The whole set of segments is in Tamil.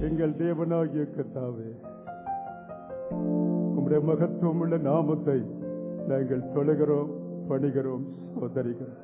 எங்கள் தேவனாகிய கர்த்தாவே உம்முடைய மகத்துவம் உள்ள நாமத்தை நாங்கள் தொழுகிறோம் பணிகிறோம் சோதரிகிறோம்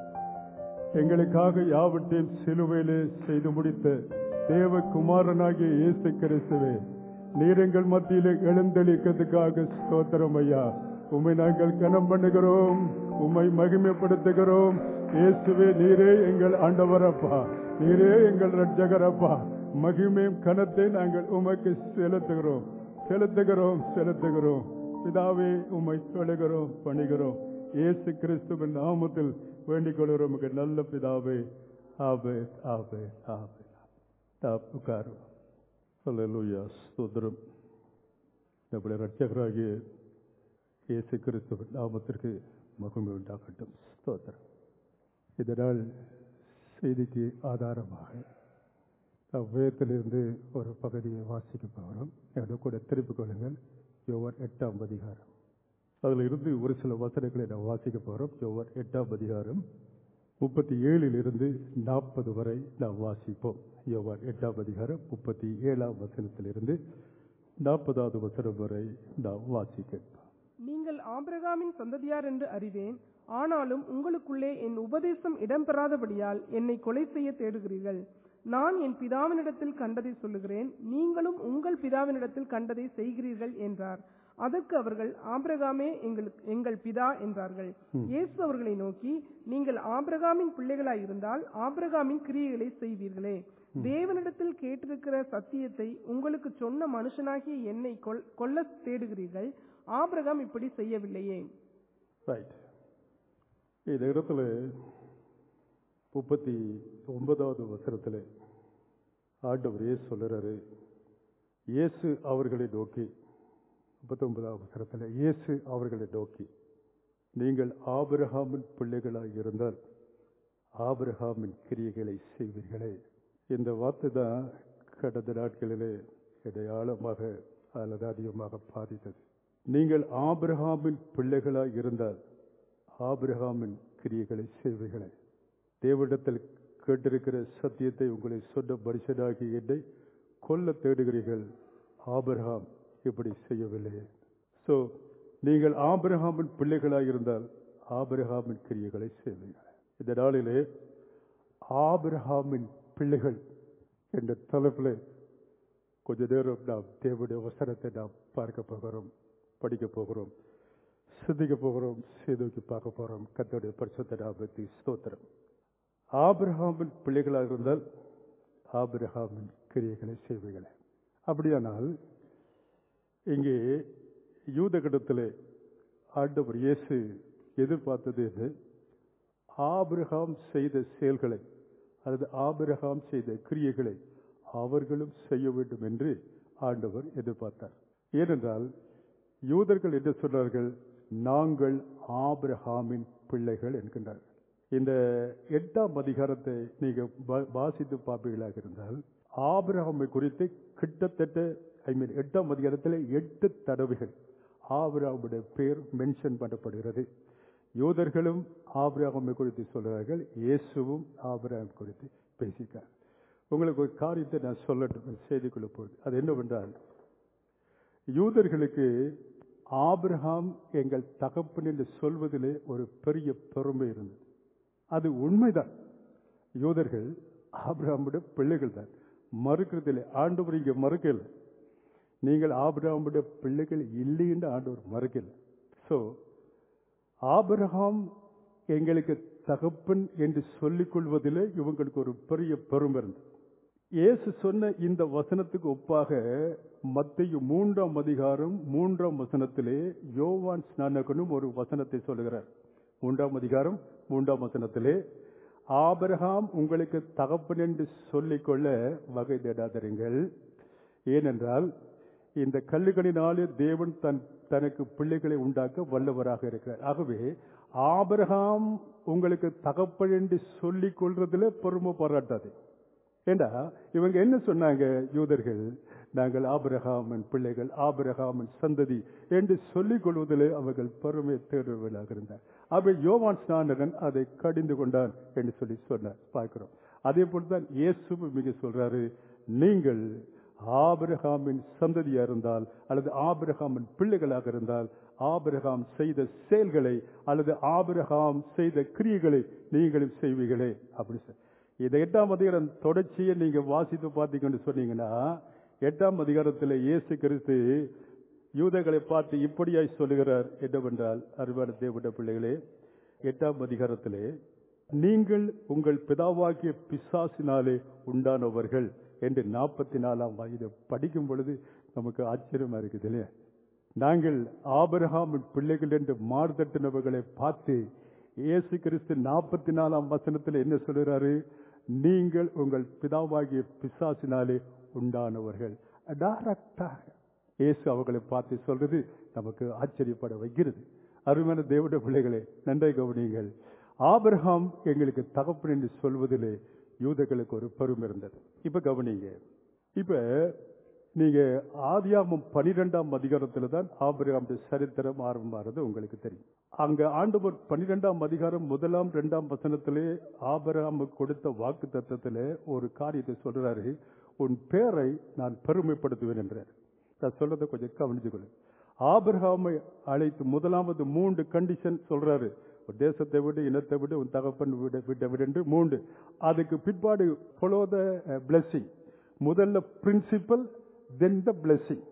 எங்களுக்காக யாவற்றையும் சிலுவையிலே செய்து முடித்த தேவகுமாரனாகிய இயேசு கிறிஸ்துவே நீர் எங்கள் மத்தியிலே எழுந்தளிக்கிறதுக்காக ஸ்தோத்திரம் ஐயா உம்மை நாங்கள் கனம் பண்ணுகிறோம் உம்மை மகிமைப்படுத்துகிறோம் இயேசுவே நீரே எங்கள் ஆண்டவரப்பா நீரே எங்கள் ரட்சகரப்பா மகிமையும் கனத்தை நாங்கள் உமக்கு செலுத்துகிறோம் செலுத்துகிறோம் செலுத்துகிறோம் பிதாவே உம்மை தொழுகிறோம் பணிகிறோம் இயேசு கிறிஸ்துவின் நாமத்தில் வேண்டிக் கொள்கிறோம் உமக்கு நல்ல பிதாவே ஆவே ஆவே ஆவே தாப் உட்காரும் அல்லேலூயா ஸ்தோத்திரம் நம்முடைய ரட்சகராகிய இயேசு கிறிஸ்துவின் நாமத்திற்கு மகிமை உண்டாகட்டும் ஸ்தோத்திரம் இதனால் செய்திக்கு ஆதாரமாக நாம் வேதத்திலிருந்து ஒரு பகுதியை வாசிக்க போகிறோம் என்னோட கூட திருப்பிக் கொள்ளுங்கள் யோவர் எட்டாம் அதிகாரம் அதில் இருந்து ஒரு சில வசனங்களை நாம் வாசிக்க போகிறோம் யோவர் எட்டாம் அதிகாரம் முப்பத்தி ஏழில் இருந்து நாற்பது வரை நாம் வாசிப்போம் யோவான் எட்டாம் அதிகாரம் முப்பத்தி ஏழாம் வசனத்திலிருந்து நாற்பதாவது வசனம் வரை நாம் வாசிக்க நீங்கள் ஆபிரகாமின் சந்ததியார் என்று அறிவேன் ஆனாலும் உங்களுக்குள்ளே என் உபதேசம் இடம்பெறாதபடியால் என்னை கொலை செய்ய தேடுகிறீர்கள் நான் என் பிதாவினிடத்தில் கண்டதை சொல்லுகிறேன் நீங்களும் உங்கள் பிதாவினிடத்தில் கண்டதை செய்கிறீர்கள் என்றார் அதற்கு அவர்கள் ஆபிரகாமே எங்களுக்கு எங்கள் பிதா என்றார்கள் இயேசு அவர்களை நோக்கி நீங்கள் ஆபிரகாமின் பிள்ளைகளாய் இருந்தால் ஆபிரகாமின் கிரியைகளை செய்வீர்களே தேவனிடத்தில் கேட்டிருக்கிற சத்தியத்தை உங்களுக்கு சொன்ன மனுஷனாகிய என்னை கொல்- கொல்ல தேடுகிறீர்கள் ஆபிரகாம் இப்படி செய்யவில்லையே ரைட் இந்த இடத்துல முப்பத்தி ஒன்பதாவது வசனத்தில் ஆண்டவர் இயேசு சொல்லுறாரு இயேசு அவர்களை நோக்கி முப்பத்தி ஒன்பதாவது வசனத்தில் இயேசு அவர்களை நோக்கி நீங்கள் ஆபிரகாமின் பிள்ளைகளாய் இருந்தால் ஆபிரகாமின் கிரியைகளை செய்வீர்களே இந்த வார்த்தை தான் கடந்த நாட்களிலே என்னை ஆழமாக அல்லது அதிகமாக பாதித்தது நீங்கள் ஆபிரகாமின் பிள்ளைகளாய் இருந்தால் ஆபிரகாமின் கிரியைகளை செய்வீர்களே தேவனிடத்தில் கேட்டிருக்கிற சத்தியத்தை உங்களை சொன்ன மனுஷனாகி என்னை கொல்ல தேடுகிறீர்கள் ஆபிரகாம் இப்படி செய்யவில்லை சோ நீங்கள் ஆபிரகாமின் பிள்ளைகளாய் இருந்தால் ஆபிரகாமின் கிரியைகளை செய்வீர்கள் இந்த நாளிலே ஆபிரகாமின் பிள்ளைகள் என்ற தலைப்பில் கொஞ்ச நேரம் நாம் தேவனுடைய வசனத்தை நாம் பார்க்க போகிறோம் படிக்க போகிறோம் சிந்திக்க போகிறோம் சீதோக்கி பார்க்க போகிறோம் கத்தோடைய பரிசுத்த நாமத்தை ஸ்தோத்திரம் ஆபிரகாமின் பிள்ளைகளாக இருந்தால் ஆபிரகாமின் கிரியைகளை செய்வீர்களே அப்படியானால் இங்கே யூத கடத்திலே ஆண்டவர் இயேசு எதிர்பார்த்தது என்ன ஆபிரகாம் செய்த செயல்களை அல்லது ஆபிரகாம் செய்த கிரியைகளை அவர்களும் செய்ய வேண்டும் என்று ஆண்டவர் எதிர்பார்த்தார் ஏனென்றால் யூதர்கள் என்று சொன்னார்கள் நாங்கள் ஆபிரகாமின் பிள்ளைகள் என்கின்றார்கள் இந்த எட்டாம் அதிகாரத்தை நீங்க வா- வாசித்து பார்ப்பீர்களாக இருந்தால் ஆபிரகாமை குறித்து கிட்டத்தட்ட ஐ மீன் எட்டாம் அதிகாரத்தில் எட்டு தடவைகள் ஆபிரகாமுடைய பேர் மென்ஷன் பண்ணப்படுகிறது யூதர்களும் ஆபிரகாமை குறித்து சொல்கிறார்கள் இயேசுவும் ஆபிரகாம் குறித்து பேசிட்டார் உங்களுக்கு ஒரு காரியத்தை நான் சொல்லட்டும் செய்திக்குள்ள போகுது அது என்னவென்றால் யூதர்களுக்கு ஆபிரகாம் எங்கள் தகப்பன் என்று சொல்வதிலே ஒரு பெரிய பெருமை இருந்தது அது உண்மைதான் யூதர்கள் ஆபிரகாமுடைய பிள்ளைகள் தான் மறுக்கிறதில்லை ஆண்டவர் இங்க மறுக்கல நீங்கள் ஆபிரகாமுடைய பிள்ளைகள் இல்லை என்று ஆண்டவர் மறுக்கல சோ ஆபிரகாம் எங்களுக்கு தகப்பன் என்று சொல்லிக் கொள்வதிலே இவங்களுக்கு ஒரு பெரிய பெருமை இருந்தது இயேசு சொன்ன இந்த வசனத்துக்கு ஒப்பாக மத்திய மூன்றாம் அதிகாரம் மூன்றாம் வசனத்திலே யோவான் ஸ்நானகனும் ஒரு வசனத்தை சொல்லுகிறார் மூன்றாம் அதிகாரம் மூன்றாம் வசனத்திலே ஆபிரகாம் உங்களுக்கு தகப்பன் என்று சொல்லிக்கொள்ள வகை தேடாதீர்கள் ஏனென்றால் இந்த கல்லுகளினாலே தேவன் தன் தனக்கு பிள்ளைகளை உண்டாக்க வல்லவராக இருக்கிறார் ஆகவே ஆபிரகாம் உங்களுக்கு தகப்பன் என்று சொல்லிக் கொள்றதுல பெருமை பாராட்டாது ஏண்டா இவங்க என்ன சொன்னாங்க யூதர்கள் நாங்கள் ஆபிரகாமன் பிள்ளைகள் ஆபிரகாமன் சந்ததி என்று சொல்லிக் கொள்வதிலே அவர்கள் பெருமை தேடுவதாக இருந்தார் அப்ப யோவான் ஸ்நானகன் அதை கடிந்து கொண்டான் என்று சொல்லி சொன்னார் பார்க்கிறோம் அதே போலதான் இயேசு மிக சொல்றாரு நீங்கள் ஆபிரகாமின் சந்ததியா இருந்தால் அல்லது ஆபிரகாமின் பிள்ளைகளாக இருந்தால் ஆபிரகாம் செய்த செயல்களை அல்லது ஆபிரகாம் செய்த கிரியைகளை நீங்களும் செய்வீர்களே அப்படி சொல் இந்த எட்டாம் அதிகாரம் தொடர்ச்சியை நீங்க வாசித்து பார்த்தீங்கன்னு சொன்னீங்கன்னா எட்டாம் அதிகாரத்தில் இயேசு கிறிஸ்து யூதர்களை பார்த்து இப்படியாய் சொல்லுகிறார் என்னவென்றால் அருமையான தேவட பிள்ளைகளே எட்டாம் அதிகாரத்திலே நீங்கள் உங்கள் பிதாவாகிய பிசாசினாலே உண்டானவர்கள் என்று நாற்பத்தி நாலாம் வயது படிக்கும் பொழுது நமக்கு ஆச்சரியமா இருக்குது இல்லையா நாங்கள் ஆபிரகாமின் பிள்ளைகள் என்று மார்தட்டினவர்களை பார்த்து இயேசு கிறிஸ்து நாற்பத்தி நாலாம் வசனத்தில் என்ன சொல்கிறாரு நீங்கள் உங்கள் பிதாவாகிய பிசாசினாலே உண்டானவர்கள் டைரக்டாக இயேசு அவர்களை பார்த்து சொல்றது நமக்கு ஆச்சரியப்பட வைக்கிறது அருமையான தேவட பிள்ளைகளே நன்றை கவனியுங்கள் ஆபிரகாம் எங்களுக்கு தகப்பன் என்று சொல்வதிலே யூதர்களுக்கு ஒரு பெருமை இருந்தது இப்ப கவனிங்க இப்ப நீங்க ஆதியாமம் பனிரெண்டாம் அதிகாரத்துல தான் ஆபிரகாம் சரித்திரம் ஆரம்பமாறது உங்களுக்கு தெரியும் அங்க ஆண்டவர் பனிரெண்டாம் அதிகாரம் முதலாம் இரண்டாம் வசனத்திலே ஆபிரகாமுக்கு கொடுத்த வாக்கு தத்தத்திலே ஒரு காரியத்தை சொல்றாரு உன் பேரை நான் பெருமைப்படுத்துவேன் என்றார் நான் சொல்றதை கொஞ்சம் கவனிச்சுக்கொள்ளு ஆபிரகாமை அழைத்து முதலாவது மூன்று கண்டிஷன் சொல்றாரு ஒரு தேசத்தை விடு இனத்தை விடு உன் தகப்பன் விட விட்ட விடு என்று மூன்று அதுக்கு பிற்பாடு follow the blessing முதல்ல பிரின்சிபல் தென் த பிளெஸிங்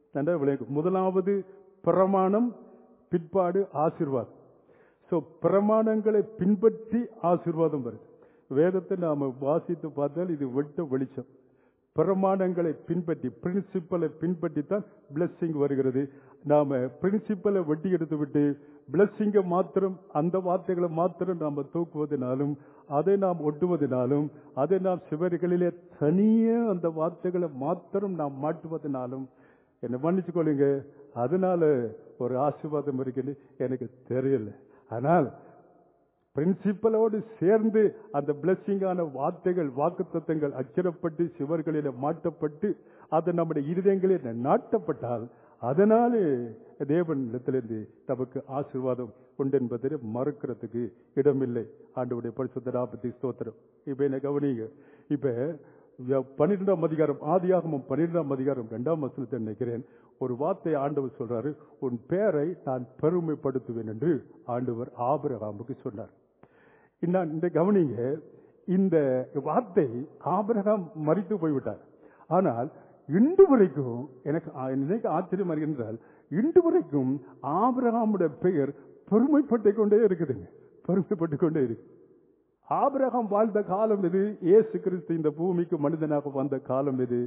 முதலாவது பிரமாணம் பிற்பாடு ஆசீர்வாதம் சோ பிரமாணங்களை பின்பற்றி ஆசீர்வாதம் வருது வேதத்தை நாம வாசித்து பார்த்தால் இது வெட்ட வெளிச்சம் பிரமாணங்களை பின்பற்றி பிரின்சிபலை பின்பற்றி தான் பிளஸ்ஸிங் வருகிறது நாம பிரின்சிபலை வெட்டி எடுத்து விட்டு பிளஸ்ஸிங்கை மாத்திரம் அந்த வார்த்தைகளை மாத்திரம் நாம தூக்குவதனாலும் அதை நாம் ஒட்டுவதனாலும் அதை நாம் சிவர்களிலே தனியே அந்த வார்த்தைகளை மாத்திரம் நாம் மாட்டுவதனாலும் என்னை மன்னிச்சு கொள்ளுங்க அதனால ஒரு ஆசீர்வாதம் இருக்குன்னு எனக்கு தெரியல ஆனால் பிரின்சிபலோடு சேர்ந்து அந்த பிளஸ்ஸிங்கான வார்த்தைகள் வாக்குத்தத்தங்கள் அச்சிடப்பட்டு சிவர்களில மாட்டப்பட்டு அது நம்முடைய இருதயங்களில் நாட்டப்பட்டால் அதனாலே தேவன் இடத்திலிருந்து நமக்கு ஆசீர்வாதம் உண்டு என்பதை மறுக்கிறதுக்கு இடமில்லை ஆண்டவுடைய பரிசுத்த நாற்பத்தி ஸ்தோத்திரம் இப்ப என்ன கவனிங்க இப்ப பன்னிரெண்டாம் அதிகாரம் ஆதியாகமும் பன்னிரெண்டாம் அதிகாரம் இரண்டாம் வசனத்தை நினைக்கிறேன் ஒரு வார்த்தை ஆண்டவர் சொல்றாரு உன் பேரை நான் பெருமைப்படுத்துவேன் என்று ஆண்டவர் ஆபிரகாமுக்கு சொன்னார் இன்னும் இந்த கவனிங்க இந்த வார்த்தை ஆபிரகாம் மறித்து போய்விட்டார் ஆனால் இன்று வரைக்கும் எனக்கு நினைக்க ஆச்சரியமா இருக்கின்றால் இன்று வரைக்கும் ஆபிரகாமுடைய பெயர் பெருமைப்பட்டு கொண்டே இருக்குதுங்க பெருமைப்பட்டு கொண்டே இருக்கு ஆபிரகாம் வாழ்ந்த காலம் எது ஏசு கிறிஸ்து இந்த பூமிக்கு மனிதனாக வந்த காலம் எது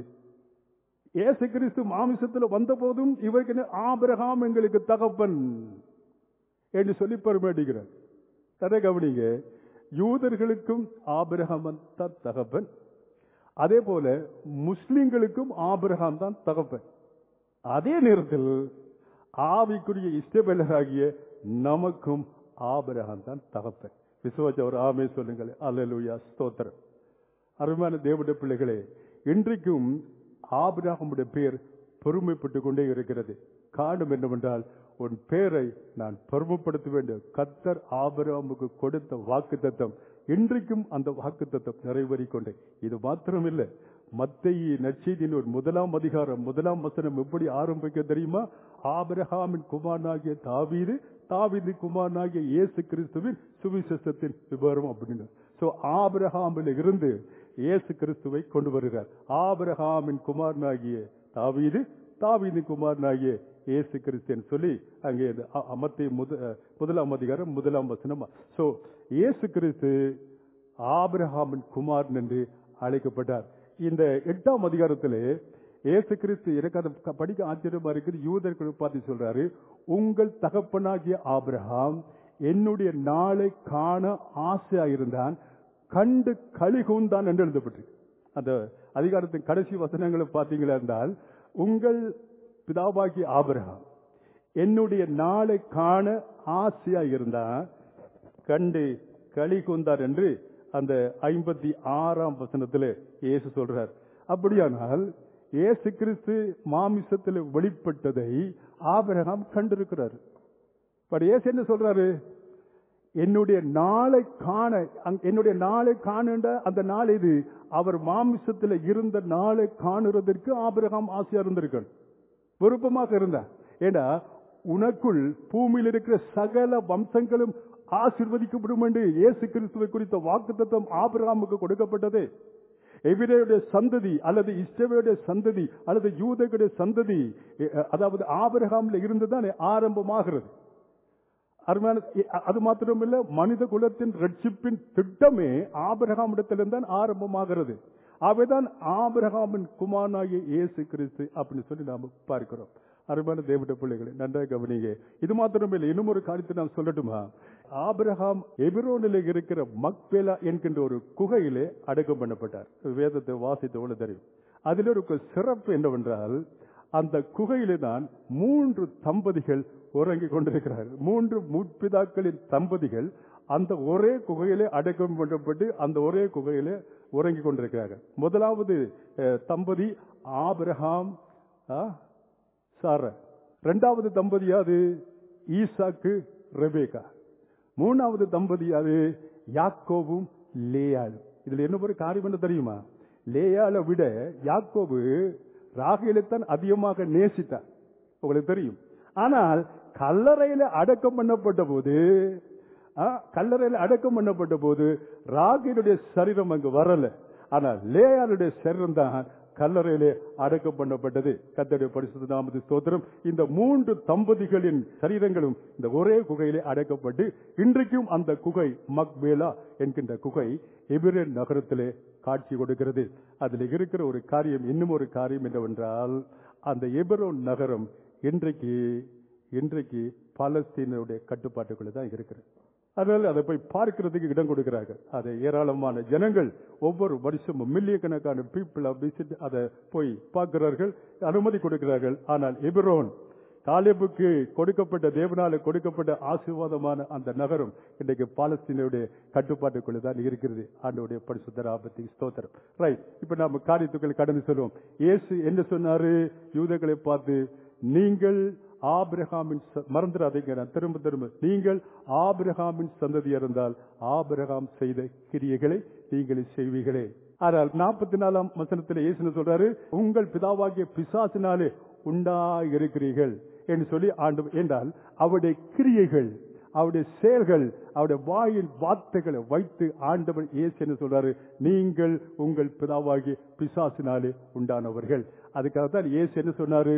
ஏசு கிறிஸ்து மாமிசத்துல வந்த போதும் இவருக்கு ஆபிரகாம் எங்களுக்கு தகப்பன் என்று சொல்லி பெருமையடிக்கிறார் கதை கவனிங்க யூதர்களுக்கும் ஆபிரகாமன் தான் தகப்பன் அதே போல முஸ்லிம்களுக்கும் ஆபிரகாம் தான் தகப்பன் அதே நேரத்தில் ஆவிக்குரிய இஷ்டபெல்லராகிய நமக்கும் ஆபிரகாம் தான் தகப்பன் விசுவாச்சவர் ஆமே சொல்லுங்கள் அல்லலுயா ஸ்தோத்திரம் அருமையான தேவடைய பிள்ளைகளே இன்றைக்கும் ஆபிரகாமுடைய பேர் பெருமைப்பட்டு கொண்டே இருக்கிறது காரணம் என்னவென்றால் உன் பேரை நான் பெருமைப்படுத்த வேண்டும் கத்தர் ஆபிரகாமுக்கு கொடுத்த வாக்கு தத்தம் இன்றைக்கும் அந்த வாக்கு தத்தம் நிறைவேறிக்கொண்டே இது மாத்திரமில்லை மத்திய நற்செய்தியின் ஒரு முதலாம் அதிகாரம் முதலாம் வசனம் எப்படி ஆரம்பிக்க தெரியுமா ஆபிரஹாமின் குமாரனாகிய தாவீது தாவீது குமாரனாகிய இயேசு கிறிஸ்துவின் சுவிசேஷத்தின் விவரம் அப்படின்னு சோ ஆபிரஹாமில் இருந்து இயேசு கிறிஸ்துவை கொண்டு வருகிறார் ஆபிரஹாமின் குமாரனாகிய தாவீது தாவீது குமாரனாகிய இயேசு கிறிஸ்தியன் சொல்லி அங்கே அமர்த்தி முதலாம் அதிகாரம் முதலாம் வசனம் சோ இயேசு கிறிஸ்து ஆபிரஹாமின் குமாரன் என்று அழைக்கப்பட்டார் இந்த எட்டாம் அதிகாரத்திலே இயேசு கிறிஸ்து எனக்கு அதை படிக்க ஆச்சரியமா இருக்குது யூதர்கள் பார்த்து சொல்றாரு உங்கள் தகப்பனாகிய ஆபிரஹாம் என்னுடைய நாளை காண ஆசையா இருந்தான் கண்டு களி கூந்தான் என்று எழுதப்பட்டிருக்கு அந்த அதிகாரத்தின் கடைசி வசனங்களை பார்த்தீங்களா இருந்தால் உங்கள் பிதாவாகிய ஆபிரகாம் என்னுடைய நாளை காண ஆசையா இருந்தான் கண்டு களி கூந்தார் என்று அந்த ஐம்பத்தி ஆறாம் வசனத்தில் இயேசு சொல்றார் அப்படியானால் இயேசு கிறிஸ்து மாமிசத்தில் வெளிப்பட்டதை ஆபிரகாம் கண்டிருக்கிறார் பட் இயேசு என்ன சொல்றாரு என்னுடைய நாளை காண அங்க- என்னுடைய நாளை காணுண்ட அந்த நாள் இது அவர் மாமிசத்தில் இருந்த நாளை காணுறதற்கு ஆபிரகாம் ஆசையா இருந்திருக்கணும் விருப்பமாக இருந்தார் ஏண்டா உனக்குள் பூமியில் இருக்கிற சகல வம்சங்களும் ஆசிர்வதிக்கப்படும் என்று இயேசு கிறிஸ்துவை குறித்த வாக்குத்தத்தம் ஆபிரகாமுக்கு கொடுக்கப்பட்டது எபிரேயுடைய சந்ததி அல்லது இஸ்ரவேலுடைய சந்ததி அல்லது யூதர்களுடைய சந்ததி எ- அதாவது ஆபிரகாம்ல இருந்துதான் ஆரம்பமாகிறது அருமையான இ- அது மாத்திரமில்ல மனித குலத்தின் ரட்சிப்பின் திட்டமே ஆபிரகாமிடத்திலிருந்து தான் ஆரம்பமாகிறது அவைதான் ஆபிரகாமின் குமாரனாகிய இயேசு கிறிஸ்து அப்படின்னு சொல்லி நாம பார்க்கிறோம் அருமையான தேவட பிள்ளைகளை நன்றாக கவனிங்க இது மாத்திரமில்லை இன்னும் ஒரு காரியத்தை நான் சொல்லட்டுமா ஆபிரகாம் எபிரோனில் இருக்கிற மக்பேலா என்கின்ற ஒரு குகையிலே அடக்கம் பண்ணப்பட்டார் வேதத்தை வாசித்தவள தெரியும் அதில் ஒரு சிறப்பு என்னவென்றால் அந்த குகையிலே தான் மூன்று தம்பதிகள் உறங்கிக் கொண்டிருக்கிறார்கள் மூன்று முற்பிதாக்களின் தம்பதிகள் அந்த ஒரே குகையிலே அடக்கம் பண்ணப்பட்டு அந்த ஒரே குகையிலே உறங்கிக் கொண்டிருக்கிறார்கள் முதலாவது அஹ், தம்பதி ஆபிரகாம் ஆ, சார இரண்டாவது தம்பதி அது ஈசாக்கு ரெபேகா மூணாவது தம்பதி அது யாக்கோவும் லேயாளும் இதுல என்ன ஒரு காரியம் என்ன தெரியுமா லேயாளை விட யாக்கோபு ராகேலைத்தான் அதிகமாக நேசித்தார் உங்களுக்கு தெரியும் ஆனால் கல்லறையில அடக்கம் பண்ணப்பட்ட போது ஆ, கல்லறையில அடக்கம் பண்ணப்பட்ட போது ராகேலுடைய சரீரம் அங்கு வரல ஆனால் லேயாளுடைய சரீரம் தான் கல்லறையிலே அடக்கம் பண்ணப்பட்டது கத்தடைய பரிசுத்த நாமது ஸ்தோத்திரம் இந்த மூன்று தம்பதிகளின் சரீரங்களும் இந்த ஒரே குகையிலே அடக்கப்பட்டு இன்றைக்கும் அந்த குகை மக்பேலா என்கின்ற குகை எபிரேன் நகரத்திலே காட்சி கொடுக்கிறது அதில் இருக்கிற ஒரு காரியம் இன்னும் ஒரு காரியம் என்னவென்றால் அந்த எபிரோன் நகரம் இன்றைக்கு இன்றைக்கு பாலஸ்தீனுடைய கட்டுப்பாட்டுக்குள்ள தான் இருக்கிறது அதனால அதை போய் பார்க்கிறதுக்கு இடம் கொடுக்கிறார்கள் அதை ஏராளமான ஜனங்கள் ஒவ்வொரு வருஷமும் மில்லியன் கணக்கான பீப்புள் விசிட் அதை போய் பார்க்கிறார்கள் அனுமதி கொடுக்கிறார்கள் ஆனால் எபிரோன் காலேபுக்கு கொடுக்கப்பட்ட தேவனால கொடுக்கப்பட்ட ஆசீர்வாதமான அந்த நகரம் இன்றைக்கு பாலஸ்தீனுடைய கட்டுப்பாட்டுக்குள்ள தான் இருக்கிறது ஆண்டோடைய பரிசுத்தர ஆபத்தி ஸ்தோத்திரம் ரைட் இப்ப நாம காரியத்துக்கள் கடந்து சொல்லுவோம் இயேசு என்ன சொன்னாரு யூதர்களை பார்த்து நீங்கள் ஆபிரகாமின் ச- மறந்துடாதீங்க நான் திரும்ப திரும்ப நீங்கள் ஆபிரகாமின் சந்ததி இருந்தால் ஆபிரகாம் செய்த கிரியைகளை நீங்கள் செய்வீர்களே ஆனால் நாற்பத்தி நாலாம் வசனத்தில் இயேசு சொல்றாரு உங்கள் பிதாவாகிய பிசாசினாலே உண்டாயிருக்கிறீர்கள் என்று சொல்லி ஆண்டு என்றால் அவருடைய கிரியைகள் அவருடைய செயல்கள் அவருடைய வாயின் வார்த்தைகளை வைத்து ஆண்டவர் இயேசு என்ன சொல்றாரு நீங்கள் உங்கள் பிதாவாகிய பிசாசினாலே உண்டானவர்கள் அதுக்காக தான் இயேசு என்ன சொன்னாரு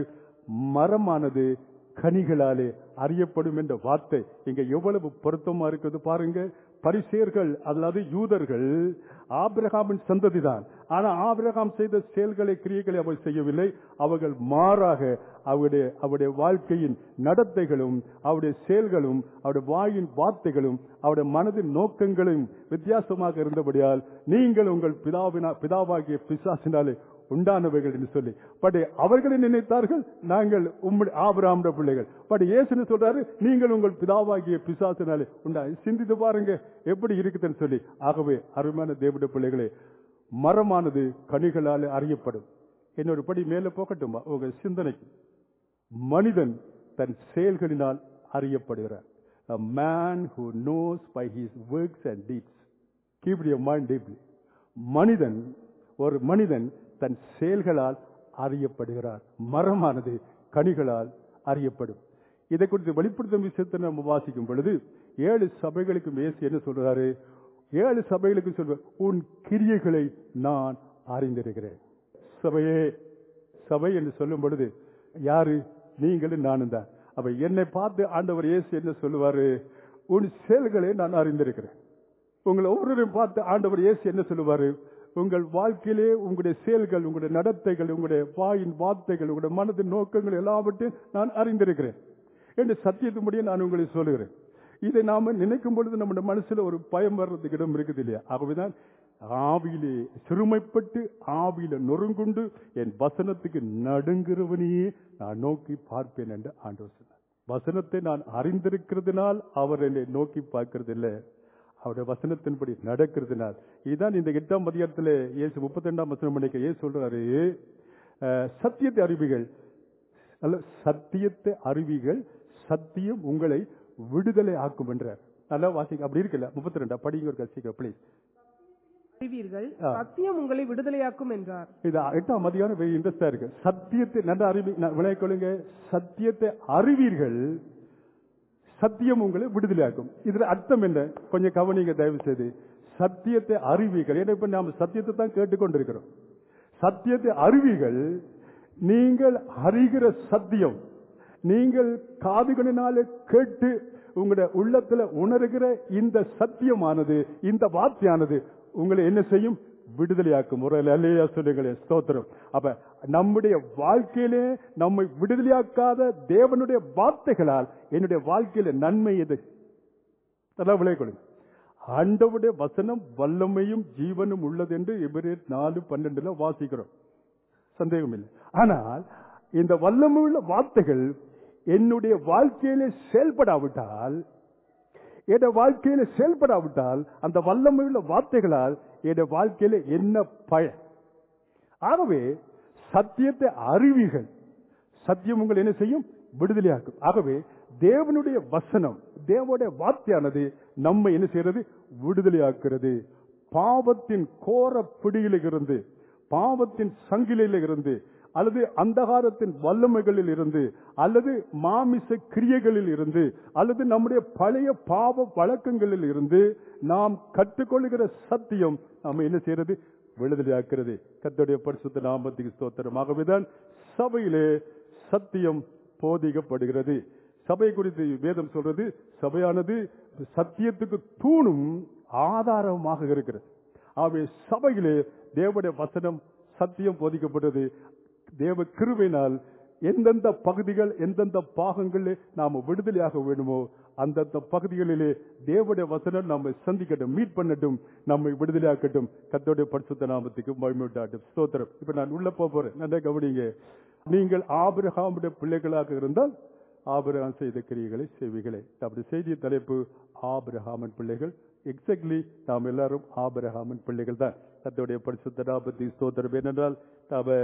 மரமானது கனிகளாலே அறியப்படும் என்ற வார்த்தை இங்க எவ்வளவு பொருத்தமா இருக்குது பாருங்க பரிசேர்கள் அல்லாது யூதர்கள் ஆபிரகாமின் சந்ததிதான் ஆனா ஆபிரகாம் செய்த செயல்களை கிரியைகளை அவர் செய்யவில்லை அவர்கள் மாறாக அவருடைய அவருடைய வாழ்க்கையின் நடத்தைகளும் அவருடைய செயல்களும் அவருடைய வாயின் வார்த்தைகளும் அவருடைய மனதின் நோக்கங்களும் வித்தியாசமாக இருந்தபடியால் நீங்கள் உங்கள் பிதாவினா பிதாவாகிய பிசாசினாலே உண்டானவைகள் என்று சொல்லி பட் அவர்களை நினைத்தார்கள் நாங்கள் உம்முடைய ஆபிரகாமுடைய பிள்ளைகள் பட் இயேசுன்னு சொல்றாரு நீங்கள் உங்கள் பிதாவாகிய பிசாசினாலே உண்டா சிந்தித்து பாருங்க எப்படி இருக்குதுன்னு சொல்லி ஆகவே அருமையான தேவனுடைய பிள்ளைகளே மரமானது கனிகளால் அறியப்படும் இன்னொரு படி மேல போகட்டுமா உங்க சிந்தனைக்கு மனிதன் தன் செயல்களினால் அறியப்படுகிறார் a man who knows by his works and deeds keep your mind deeply மனிதன் ஒரு மனிதன் தன் செயல்களால் அறியப்படுகிறார் மரமானது கனிகளால் அறியப்படும் இதை குறித்து வெளிப்படுத்தும் விஷயத்தை நம்ம வாசிக்கும் பொழுது ஏழு சபைகளுக்கு மேசி என்ன சொல்றாரு ஏழு சபைகளுக்கு சொல்ற உன் கிரியைகளை நான் அறிந்திருக்கிறேன் சபையே சபை என்று சொல்லும் பொழுது யாரு நீங்களும் நானும் தான் அப்ப என்னை பார்த்து ஆண்டவர் இயேசு என்ன சொல்லுவாரு உன் செயல்களை நான் அறிந்திருக்கிறேன் உங்களை ஒவ்வொருவரையும் பார்த்து ஆண்டவர் இயேசு என்ன சொல்லுவாரு உங்கள் வாழ்க்கையிலே உங்களுடைய செயல்கள் உங்களுடைய நடத்தைகள் உங்களுடைய வாயின் வார்த்தைகள் உங்களுடைய மனதின் நோக்கங்கள் எல்லாவற்றையும் நான் அறிந்திருக்கிறேன் என்று சத்தியத்தின்படியே நான் உங்களுக்கு சொல்லுகிறேன் இதை நாம நினைக்கும் பொழுது நம்முடைய மனசுல ஒரு பயம் வர்றதுக்கு இடம் இருக்குது இல்லையா ஆகவேதான் ஆவியிலே சிறுமைப்பட்டு ஆவியில நொறுங்குண்டு என் வசனத்துக்கு நடுங்குறவனையே நான் நோக்கி பார்ப்பேன் என்று ஆண்டவர் சொன்னார் வசனத்தை நான் அறிந்திருக்கிறதுனால் அவர் என்னை நோக்கி பார்க்கறதில்லை அவருடைய வசனத்தின்படி நடக்கிறதுனால் இதுதான் இந்த எட்டாம் அதிகாரத்தில் இயேசு முப்பத்தி ரெண்டாம் வசனம் பண்ணிக்க ஏசு சொல்றாரு அஹ், சத்தியத்தை அறிவிகள் அல்ல சத்தியத்தை அறிவிகள் சத்தியம் உங்களை விடுதலை ஆக்கும் என்றார் நல்லா வாசிங்க அப்படி இருக்குல்ல முப்பத்தி ரெண்டா படிங்க ஒரு சீக்கிரம் ப்ளீஸ் அறிவீர்கள் ஆ. சத்தியம் உங்களை விடுதலையாக்கும் என்றார் இது எட்டாம் அதிகாரம் வெரி இன்ட்ரெஸ்டா இருக்கு சத்தியத்தை நல்லா அறிவி விளைய கொள்ளுங்க சத்தியத்தை அறிவீர்கள் சத்தியம் உங்களை விடுதலையாக்கும் இதுல அர்த்தம் என்ன கொஞ்சம் கவனிங்க தயவு செய்து சத்தியத்தை அறிவீர்கள் ஏன்னா இப்ப நாம சத்தியத்தை தான் கேட்டுக்கொண்டிருக்கிறோம் சத்தியத்தை அறிவீர்கள் நீங்கள் அறிகிற சத்தியம் நீங்கள் காதுகளினாலே கேட்டு உங்களுடைய உள்ளத்துல உணர்கிற இந்த சத்தியமானது இந்த வார்த்தையானது உங்களை என்ன செய்யும் விடுதலையாக்கும் முறையில் அல்லையா சொல்லுங்களேன் ஸ்தோத்திரம் அப்ப நம்முடைய வாழ்க்கையிலே நம்மை விடுதலையாக்காத தேவனுடைய வார்த்தைகளால் என்னுடைய வாழ்க்கையில நன்மை எது நல்லா விளையக்கொள்ளுங்க ஆண்டவுடைய வசனம் வல்லமையும் ஜீவனும் உள்ளது என்று எபிரேர் நாலு பன்னெண்டுல வாசிக்கிறோம் சந்தேகம் இல்லை ஆனால் இந்த வல்லமையுள்ள வார்த்தைகள் என்னுடைய வாழ்க்கையிலே செயல்படாவிட்டால் என் வாழ்க்கையில செயல்படாவிட்டால் அந்த வல்லமையுள்ள வார்த்தைகளால் என் வாழ்க்கையில என்ன பயன் ஆகவே சத்தியத்தை அறிவீர்கள் சத்தியம் உங்களை என்ன செய்யும் விடுதலையாக்கும் ஆகவே தேவனுடைய வசனம் தேவனுடைய வார்த்தையானது நம்ம என்ன செய்யறது விடுதலையாக்குறது பாவத்தின் கோர பிடியில இருந்து பாவத்தின் சங்கிலியில இருந்து அல்லது அந்தகாரத்தின் வல்லமைகளில் இருந்து அல்லது மாமிச கிரியைகளில் இருந்து அல்லது நம்முடைய பழைய பாவ வழக்கங்களில் இருந்து நாம் கற்றுக்கொள்கிற சத்தியம் நாம என்ன செய்யறது விடுதலையாக்குறது கர்த்தருடைய பரிசுத்த நாமத்துக்கு ஸ்தோத்திரம் ஆகவேதான் சபையிலே சத்தியம் போதிக்கப்படுகிறது சபை குறித்து வேதம் சொல்றது சபையானது சத்தியத்துக்கு தூணும் ஆதாரமாக இருக்கிறது ஆகவே சபையிலே தேவனுடைய வசனம் சத்தியம் போதிக்கப்பட்டது தேவ கிருபையினால் எந்தெந்த பகுதிகள் எந்தெந்த பாகங்களில் நாம விடுதலையாக வேணுமோ அந்தந்த பகுதிகளிலே தேவனுடைய வசனம் நம்மை சந்திக்கட்டும் மீட் பண்ணட்டும் நம்மை விடுதலையாக்கட்டும் கத்தோடைய பரிசுத்த நாமத்துக்கு மகிமைட்டாட்டும் ஸ்தோத்திரம் இப்ப நான் உள்ள போக போறேன் நல்லா கவனிங்க நீங்கள் ஆபிரகாமுடைய பிள்ளைகளாக இருந்தால் ஆபிரகாம் செய்த கிரியைகளை செய்விகளை அப்படி செய்திய தலைப்பு ஆபிரகாமன் பிள்ளைகள் எக்ஸாக்ட்லி நாம் எல்லாரும் ஆபிரகாமன் பிள்ளைகள் தான் கத்தோடைய பரிசுத்த நாமத்தை ஸ்தோத்திரம் ஏனென்றால் நாம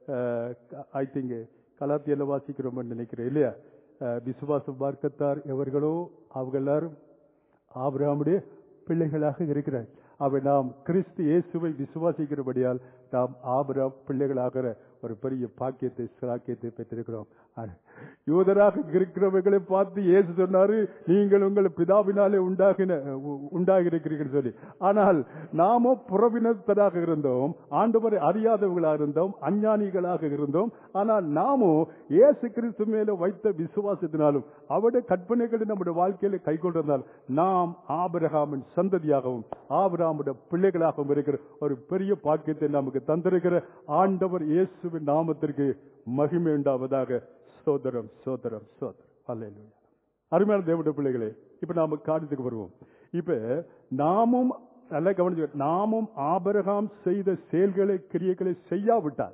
ஐ திங்க் கலாத்தியில வாசிக்கிறோம்னு நினைக்கிறேன் இல்லையா அஹ், விசுவாசம் பார்க்கத்தார் எவர்களோ அவங்க எல்லாரும் ஆபிரகாமுடைய பிள்ளைகளாக இருக்கிறார் அவை நாம் கிறிஸ்து இயேசுவை விசுவாசிக்கிறபடியால் நாம் ஆபிரகாம் பிள்ளைகளாகிற ஒரு பெரிய பாக்கியத்தை சிலாக்கியத்தை பெற்றிருக்கிறோம் ஆனா, யூதராக இருக்கிறவர்களை பார்த்து இயேசு சொன்னாரு நீங்கள் உங்கள் பிதாவினாலே உண்டாகின உ- உண்டாகியிருக்கிறீர்கள் சொல்லி ஆனால் நாமோ புறவினத்தராக இருந்தோம் ஆண்டவரை அறியாதவர்களாக இருந்தோம் அஞ்ஞானிகளாக இருந்தோம் ஆனால் நாமோ இயேசு கிறிஸ்து மேல வைத்த விசுவாசத்தினாலும் அவருடைய கற்பனைகளை நம்முடைய வாழ்க்கையில கை கொண்டிருந்தால் நாம் ஆபிரகாமின் சந்ததியாகவும் ஆபிரகாமுடைய பிள்ளைகளாகவும் இருக்கிற ஒரு பெரிய பாக்கியத்தை நமக்கு தந்திருக்கிற ஆண்டவர் இயேசுவின் நாமத்திற்கு மகிமை உண்டாவதாக சோதரம் சோதரம் சோதரம் அல்லேலூயா அருமையான தேவனுடைய பிள்ளைகளே இப்ப நாம காரியத்துக்கு வருவோம் இப்ப நாமும் நல்லா கவனிச்சு நாமும் ஆபிரகாம் செய்த செயல்களை கிரியைகளை செய்யாவிட்டால்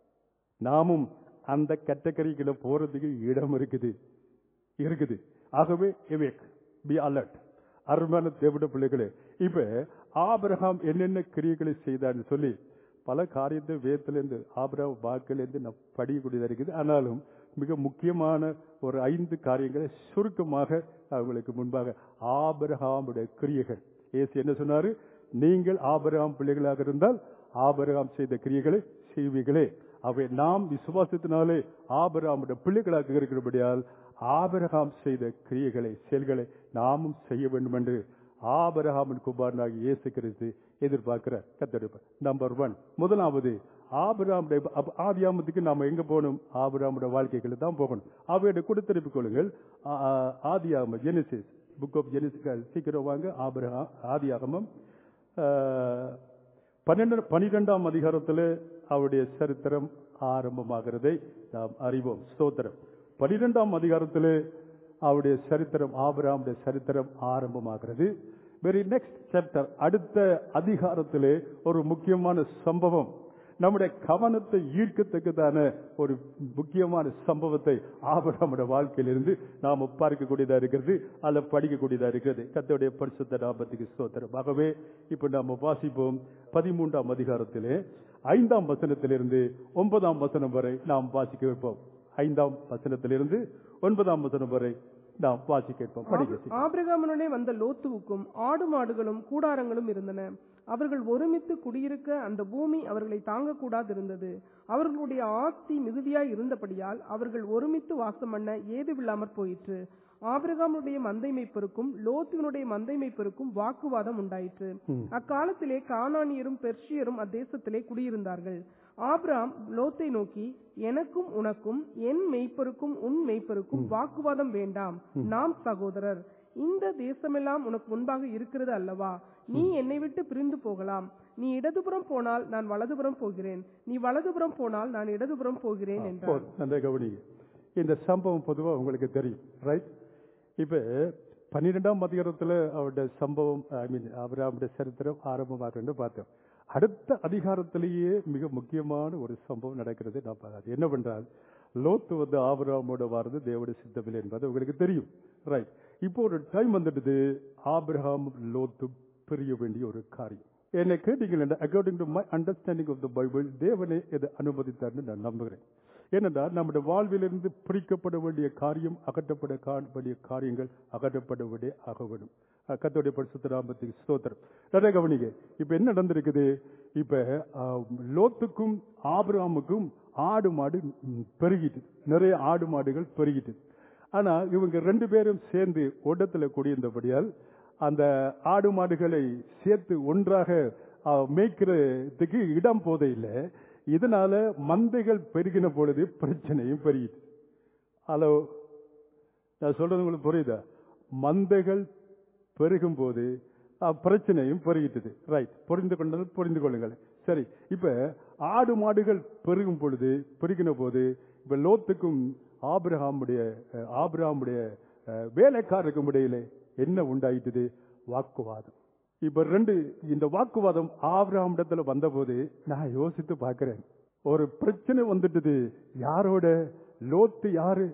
நாமும் அந்த கேட்டகரிக்குள்ள போறதுக்கு இடம் இருக்குது இருக்குது ஆகவே எவேக் பி அலர்ட் அருமையான தேவனுடைய பிள்ளைகளே இப்ப ஆபிரகாம் என்னென்ன கிரியைகளை செய்தான்னு சொல்லி பல காரியத்தை வேத்திலிருந்து ஆபிரகாம் வாக்கிலிருந்து நான் படிக்கக்கூடியதா இருக்குது ஆனாலும் மிக முக்கியமான ஒரு ஐந்து காரியங்களை சுருக்கமாக அவங்களுக்கு முன்பாக ஆபிரகாமுடைய கிரியைகள் இயேசு என்ன சொன்னாரு நீங்கள் ஆபிரகாம் பிள்ளைகளாக இருந்தால் ஆபிரகாம் செய்த கிரியைகளை செய்வீர்களே அவை நாம் விசுவாசத்தினாலே ஆபிரகாமுடைய பிள்ளைகளாக இருக்கிறபடியால் ஆபிரகாம் செய்த கிரியைகளை செயல்களை நாமும் செய்ய வேண்டும் என்று ஆபிரகாமின் குமாரனாகி இயேசு கிறிஸ்து எதிர்பார்க்கிற கத்தெடுப்பு நம்பர் ஒன் முதலாவது ஆபிரகாமுடைய அப்ப ஆதியாமத்துக்கு நாம எங்க போகணும் ஆபிரகாமுடைய வாழ்க்கைகளுக்கு தான் போகணும் அவையோட கொடுத்திருப்பு கொள்ளுங்கள் ஆ- ஆ- ஆதியாகமம் ஜெனிசிஸ் புக் ஆஃப் ஜெனிசிஸ் சீக்கிரம் வாங்க ஆபிரகாம் ஆதியாகமம் ஆஹ், பன்னெண்டு பனிரெண்டாம் அதிகாரத்தில் அவருடைய சரித்திரம் ஆரம்பமாகிறதை நாம் அறிவோம் ஸ்தோத்திரம் பனிரெண்டாம் அதிகாரத்தில் அவருடைய சரித்திரம் ஆபிரகாமுடைய சரித்திரம் ஆரம்பமாகிறது வெரி நெக்ஸ்ட் சாப்டர் அடுத்த அதிகாரத்திலே ஒரு முக்கியமான சம்பவம் நம்முடைய கவனத்தை ஈர்க்கத்தக்கதான ஒரு முக்கியமான சம்பவத்தை ஆபரமுடைய வாழ்க்கையிலிருந்து நாம பார்க்கக்கூடியதா இருக்கிறது அல்ல படிக்கக்கூடியதா இருக்கிறது கத்தோடைய பரிசுத்த நாமத்துக்கு ஸ்தோத்திரம் ஆகவே இப்ப நாம வாசிப்போம் பதிமூன்றாம் அதிகாரத்திலே ஐந்தாம் வசனத்திலிருந்து ஒன்பதாம் வசனம் வரை நாம் வாசிக்க வைப்போம் ஐந்தாம் வசனத்திலிருந்து ஒன்பதாம் வசனம் வரை நாம் வாசி கேட்போம் படிக்க ஆபிரகாமனுடனே வந்த லோத்துவுக்கும் ஆடு மாடுகளும் கூடாரங்களும் இருந்தன அவர்கள் ஒருமித்து குடியிருக்க அந்த பூமி அவர்களை தாங்கக்கூடாது இருந்தது அவர்களுடைய ஆஸ்தி மிகுதியாய் இருந்தபடியால் அவர்கள் ஒருமித்து வாசம் பண்ண ஏதுவில்லாமற் போயிற்று ஆபிரகாமுடைய மந்தை மேய்ப்பருக்கும் லோத்துவனுடைய மந்தை மேய்ப்பருக்கும் வாக்குவாதம் உண்டாயிற்று அக்காலத்திலே கானானியரும் பெர்ஷியரும் அத்தேசத்திலே குடியிருந்தார்கள் ஆபிராம் லோத்தை நோக்கி எனக்கும் உனக்கும் என் மெய்ப்பருக்கும் உன் மெய்ப்பருக்கும் வாக்குவாதம் வேண்டாம் நாம் சகோதரர் இந்த தேசமெல்லாம் உனக்கு முன்பாக இருக்கிறது அல்லவா நீ என்னை விட்டு பிரிந்து போகலாம் நீ இடதுபுறம் போனால் நான் வலதுபுறம் போகிறேன் நீ வலதுபுறம் போனால் நான் இடதுபுறம் போகிறேன் என்றார் போதும், நன்றாக கவனிங்க இந்த சம்பவம் பொதுவா உங்களுக்கு தெரியும் ரைட் இப்ப பன்னிரெண்டாம் அதிகாரத்துல அவருடைய சம்பவம் ஐ மீன் அவருடைய சரித்திரம் ஆரம்பமாகுன்னு பார்த்தோம் அடுத்த அதிகாரத்திலேயே மிக முக்கியமான ஒரு சம்பவம் நடக்கிறது நான் பார்க்காது என்னவென்றால் லோத்து வந்து ஆபிரகாமோட வாரது தேவடைய சித்தமில்லை என்பது உங்களுக்கு தெரியும் ரைட் இப்போ ஒரு டைம் வந்துடுது ஆபிரகாம் லோத்து பிரிய வேண்டிய ஒரு காரியம் என்னை கேட்டீங்கள் according to my understanding of the Bible தேவனே இதை அனுமதித்தார்னு நான் நம்புகிறேன் ஏனென்றால் நம்முடைய வாழ்விலிருந்து பிரிக்கப்பட வேண்டிய காரியம் அகற்றப்பட கா- வேண்டிய காரியங்கள் அகற்றப்பட வேண்டிய ஆக வேண்டும் அஹ் கர்த்தருடைய பரிசுத்த நாமத்துக்கு ஸ்தோத்திரம் நிறைய கவனிங்க இப்ப என்ன நடந்திருக்குது இப்ப ஆஹ், லோத்துக்கும் ஆபிரகாமுக்கும் ஆடு மாடு ம், பெருகிட்டு நிறைய ஆடு மாடுகள் பெருகிட்டு ஆனா இவங்க ரெண்டு பேரும் சேர்ந்து ஓட்டத்துல கூடியிருந்தபடியால் அந்த ஆடு மாடுகளை சேர்த்து ஒன்றாக ஆஹ், மேய்க்கிறதுக்கு இடம் போதே இல்லை இதனால மந்தைகள் பெருகின பொழுது பிரச்சனையும் பெருகிட்டு ஹலோ நான் சொல்றது உங்களுக்கு புரியுதா மந்தைகள் பெருகும் போது அஹ், பிரச்சனையும் பெருகிட்டது ரைட் புரிந்து கொண்டது புரிந்து கொள்ளுங்கள் சரி இப்ப ஆடு மாடுகள் பெருகும் பொழுது பெருகின போது இப்ப லோத்துக்கும் ஆபிரகாமுடைய அஹ், ஆபிரகாமுடைய அஹ், வேலைக்காரருக்கும் இடையிலே என்ன உண்டாயிட்டது வாக்குவாதம் இப்ப ரெண்டு இந்த வாக்குவாதம் ஆபிரகாம் இடத்துல வந்தபோது நான் யோசித்து பார்க்கிறேன் ஒரு பிரச்சனை வந்துட்டது யாரோட லோத்து யாரு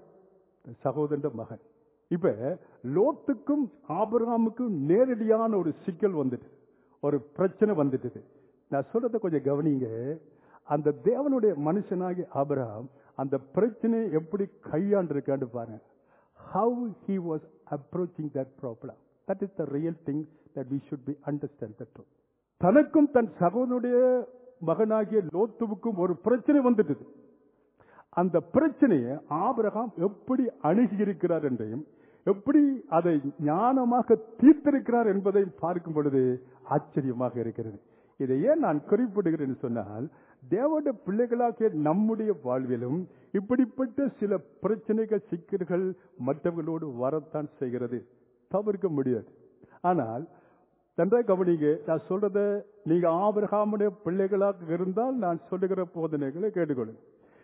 சகோதரன் மகன் இப்ப லோத்துக்கும் ஆபிரகாமுக்கும் நேரடியான ஒரு சிக்கல் வந்துட்டு ஒரு பிரச்சனை வந்துட்டது நான் சொல்றத கொஞ்சம் கவனிங்க அந்த தேவனுடைய மனுஷனாகி ஆபிரகாம் அந்த பிரச்சனையை எப்படி கையாண்டிருக்கான்னு பாருங்க how he was approaching that problem that is the real thing that we should be understand the truth தனக்கும் தன் சகோதரனுடைய மகனாகிய லோத்துவுக்கும் ஒரு பிரச்சனை வந்துட்டது அந்த பிரச்சனையை ஆபிரகாம் எப்படி அணுகி இருக்கிறார் என்றையும் எப்படி அதை ஞானமாக தீர்த்திருக்கிறார் என்பதையும் பார்க்கும் பொழுது ஆச்சரியமாக இருக்கிறது இதை ஏன் நான் குறிப்பிடுகிறேன் சொன்னால் தேவனுடைய பிள்ளைகளாகிய நம்முடைய வாழ்விலும் இப்படிப்பட்ட சில பிரச்சனைகள் சிக்கல்கள் மற்றவர்களோடு வரத்தான் செய்கிறது தவிர்க்க முடியாது ஆனால் நன்றாக கவனிங்க நான் சொல்றத நீங்க ஆபிரகாமுடைய பிள்ளைகளாக இருந்தால் நான் சொல்லுகிற போதனைகளை கேட்டுக்கொள்ளுங்க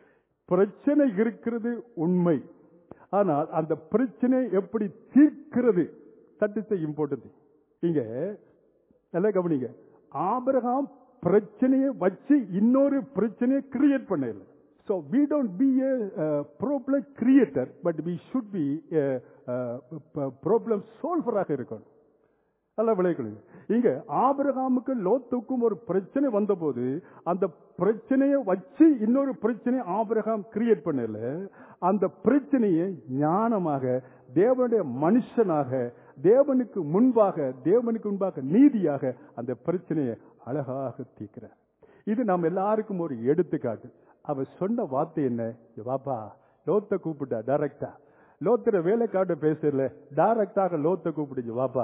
பிரச்சனை இருக்கிறது உண்மை ஆனால் அந்த பிரச்சனை எப்படி தீர்க்கிறது தட் இஸ் இம்பார்ட்டன்ட் இங்க நல்லா கவனிங்க ஆபிரகாம் பிரச்சனையை வச்சு இன்னொரு பிரச்சனையை கிரியேட் பண்ணல So we don't be a uh, problem creator, but we should be a, uh, p- problem solver ஆக இருக்கணும் நல்லா விளையாடுங்க இங்க ஆபிரகாமுக்கு லோத்துக்கும் ஒரு பிரச்சனை வந்தபோது அந்த பிரச்சனையை வச்சு இன்னொரு பிரச்சனை ஆபிரகாம் கிரியேட் பண்ணல அந்த பிரச்சனையை ஞானமாக தேவனுடைய மனுஷனாக தேவனுக்கு முன்பாக தேவனுக்கு முன்பாக நீதியாக அந்த பிரச்சனையை அழகாக தீர்க்கிறார் இது நம்ம எல்லாருக்கும் ஒரு எடுத்துக்காட்டு அவர் சொன்ன வார்த்தை என்ன இங்க வாப்பா லோத்த கூப்பிட்டா டைரக்டா லோத்திர வேலைக்காட்ட பேசல டைரக்டாக லோத்த கூப்பிடுச்சு வாப்பா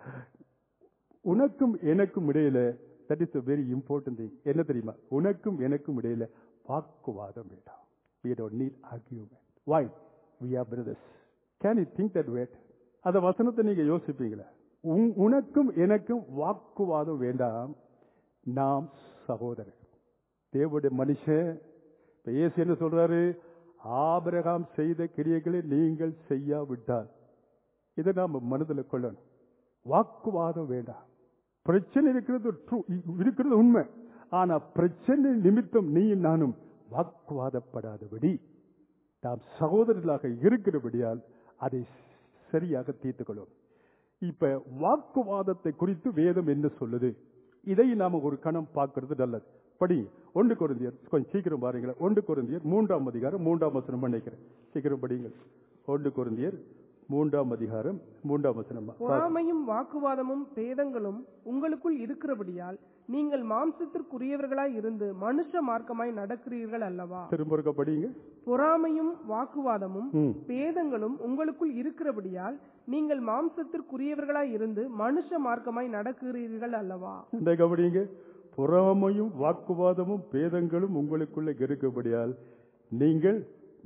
உனக்கும் எனக்கும் இடையில that is very important thing என்ன தெரியுமா உனக்கும் எனக்கும் இடையில வாக்குவாதம் வேண்டாம் we don't need argument why we are brothers can you think that way அந்த வசனத்தை நீங்க யோசிப்பீங்களா உன்- உனக்கும் எனக்கும் வாக்குவாதம் வேண்டாம் நாம் சகோதரர் தேவனுடைய மனுஷன் இப்ப இயேசு என்ன சொல்றாரு ஆபிரகாம் செய்த கிரியைகளை நீங்கள் செய்யாவிட்டால் இதை நாம மனதில் கொள்ளணும் வாக்குவாதம் வேண்டாம் பிரச்சனை இருக்கிறது true, இருக்கிறது உண்மை ஆனா பிரச்சனை நிமித்தம் நீயும் நானும் வாக்குவாதப்படாதபடி நாம் சகோதரர்களாக இருக்கிறபடியால் அதை சரியாக தீர்த்துக் கொள்ளும் இப்ப வாக்குவாதத்தை குறித்து வேதம் என்ன சொல்லுது இதை நாம ஒரு கணம் பார்க்கிறது நல்லது படி ஒன்று குருந்தியர் கொஞ்சம் சீக்கிரம் பாருங்களேன் ஒன்று குருந்தியர் மூன்றாம் அதிகாரம் மூன்றாம் வசனம் நினைக்கிறேன் சீக்கிரம் படிங்கள் ஒன்று குருந்தியர் மூன்றாம் அதிகாரம் மூன்றாம் வசனம் பொறாமையும் வாக்குவாதமும் பேதங்களும் உங்களுக்குள் இருக்கிறபடியால் நீங்கள் மாம்சத்திற்குரியவர்களாய் இருந்து மனுஷ மார்க்கமாய் நடக்கிறீர்கள் அல்லவா திரும்ப இருக்க படிங்க பொறாமையும் வாக்குவாதமும் ம். பேதங்களும் உங்களுக்குள் இருக்கிறபடியால் நீங்கள் மாம்சத்திற்குரியவர்களாய் இருந்து மனுஷ மார்க்கமாய் நடக்கிறீர்கள் அல்லவா இந்த கவனிங்க பொறாமையும் வாக்குவாதமும் பேதங்களும் உங்களுக்குள்ள இருக்கும்படியால் நீங்கள்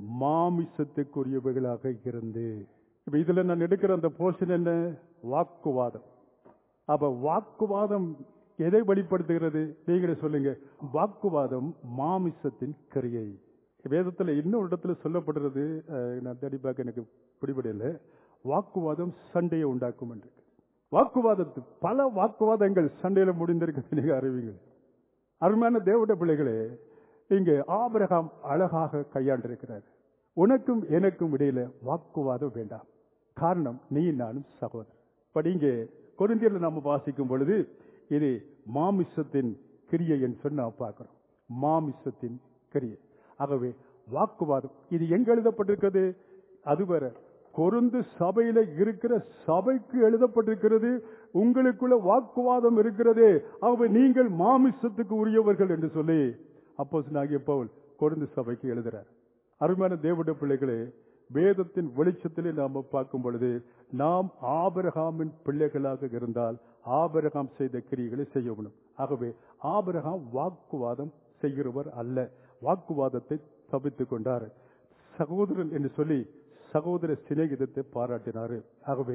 மாமிசத்துக்குரியவர்களாக இருந்து இப்ப இதுல நான் எடுக்கிற அந்த போர்ஷன் என்ன வாக்குவாதம் அப்ப வாக்குவாதம் எதை வெளிப்படுத்துகிறது நீங்களே சொல்லுங்க வாக்குவாதம் மாமிசத்தின் கிரியை வேதத்துல இன்னொரு இடத்துல சொல்லப்படுறது அஹ், நான் தேடி பார்க்க எனக்கு பிடிபடல வாக்குவாதம் சண்டையை உண்டாக்கும் என்று வாக்குவாதத்து பல வாக்குவாதங்கள் சண்டையில முடிந்திருக்கு நீங்க அறிவீங்க அருமையான தேவட பிள்ளைகளே இங்கே ஆபிரகாம் அழகாக கையாண்டிருக்கிறார் உனக்கும் எனக்கும் இடையில வாக்குவாதம் வேண்டாம் காரணம் நீ நானும் சகோதரர் பட் இங்கே கொரிந்தியர்ல நாம வாசிக்கும் பொழுது இது மாமிசத்தின் கிரியை என்று சொல்லி நாம் பார்க்கிறோம் மாமிசத்தின் கிரியை ஆகவே வாக்குவாதம் இது எங்க எழுதப்பட்டிருக்கிறது அது வேற கொருந்து சபையில இருக்கிற சபைக்கு எழுதப்பட்டிருக்கிறது உங்களுக்குள்ள வாக்குவாதம் இருக்கிறது ஆகவே நீங்கள் மாமிசத்துக்கு உரியவர்கள் என்று சொல்லி அப்போ நாகிய பவுல் கொருந்து சபைக்கு எழுதுறார் அருமையான தேவட பிள்ளைகளே வேதத்தின் வெளிச்சத்திலே நாம பார்க்கும் பொழுது நாம் ஆபிரகாமின் பிள்ளைகளாக இருந்தால் ஆபிரகாம் செய்த கிரியைகளை செய்யணும் ஆகவே ஆபிரகாம் வாக்குவாதம் செய்கிறவர் அல்ல வாக்குவாதத்தை தவித்துக் கொண்டார் சகோதரன் என்று சொல்லி சகோதர சிநேகிதத்தை பாராட்டினாரு ஆகவே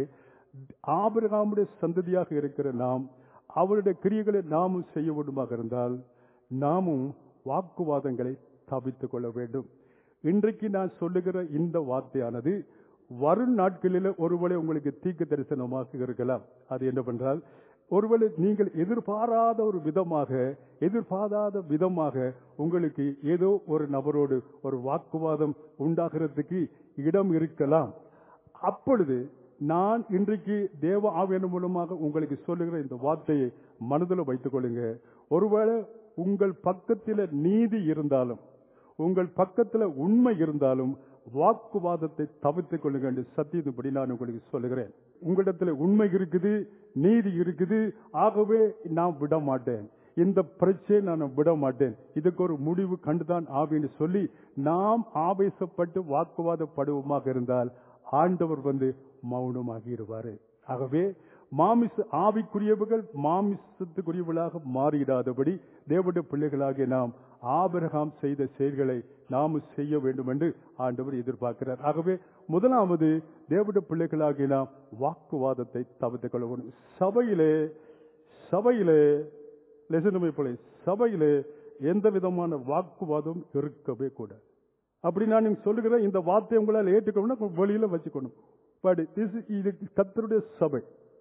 ஆபிரகாமுடைய சந்ததியாக இருக்கிற நாம் அவருடைய கிரியைகளை நாமும் செய்ய வேண்டுமாக இருந்தால் நாமும் வாக்குவாதங்களை தவித்துக் கொள்ள வேண்டும் இன்றைக்கு நான் சொல்லுகிற இந்த வார்த்தையானது வரும் நாட்களில் ஒருவேளை உங்களுக்கு தீக்கு தரிசனமாக இருக்கலாம் அது என்னவென்றால் ஒருவேளை நீங்கள் எதிர்பாராத ஒரு விதமாக எதிர்பாராத விதமாக உங்களுக்கு ஏதோ ஒரு நபரோடு ஒரு வாக்குவாதம் உண்டாகிறதுக்கு இடம் இருக்கலாம் அப்பொழுது நான் இன்றைக்கு தேவ ஆவியான மூலமாக உங்களுக்கு சொல்லுகிற இந்த வார்த்தையை மனதில் வைத்துக் கொள்ளுங்க ஒருவேளை உங்கள் பக்கத்தில் நீதி இருந்தாலும் உங்கள் பக்கத்தில் உண்மை இருந்தாலும் வாக்குவாதத்தை தவிர்த்துக் கொள்ளுங்க என்று சத்தியத்தின்படி நான் உங்களுக்கு சொல்லுகிறேன் உங்களிடத்தில் உண்மை இருக்குது நீதி இருக்குது ஆகவே நான் விட மாட்டேன் இந்த பிரச்சனை நான் விட மாட்டேன் இதுக்கு ஒரு முடிவு கண்டுதான் ஆவின்னு சொல்லி நாம் ஆவேசப்பட்டு வாக்குவாதப்படுவோமாக இருந்தால் ஆண்டவர் வந்து மௌனமாகி இருவாரு ஆகவே மாமிச ஆவிக்குரியவர்கள் மாமிசத்துக்குரியவர்களாக மாறிடாதபடி தேவனுடைய பிள்ளைகளாகிய நாம் ஆபிரகாம் செய்த செயல்களை நாம் செய்ய வேண்டும் என்று ஆண்டவர் எதிர்பார்க்கிறார் ஆகவே முதலாவது தேவனுடைய பிள்ளைகளாகிய நாம் வாக்குவாதத்தை தவிர்த்துக் கொள்ள வேண்டும் சபையிலே சபையிலே லெசன் போல சபையிலே எந்த விதமான வாக்குவாதம் இருக்கவே கூடாது அப்படி நான் நீங்க சொல்லுகிற இந்த வார்த்தையை உங்களால் ஏற்றுக்கணும்னா வெளியில வச்சுக்கணும் பட் இது கத்தருடைய சபை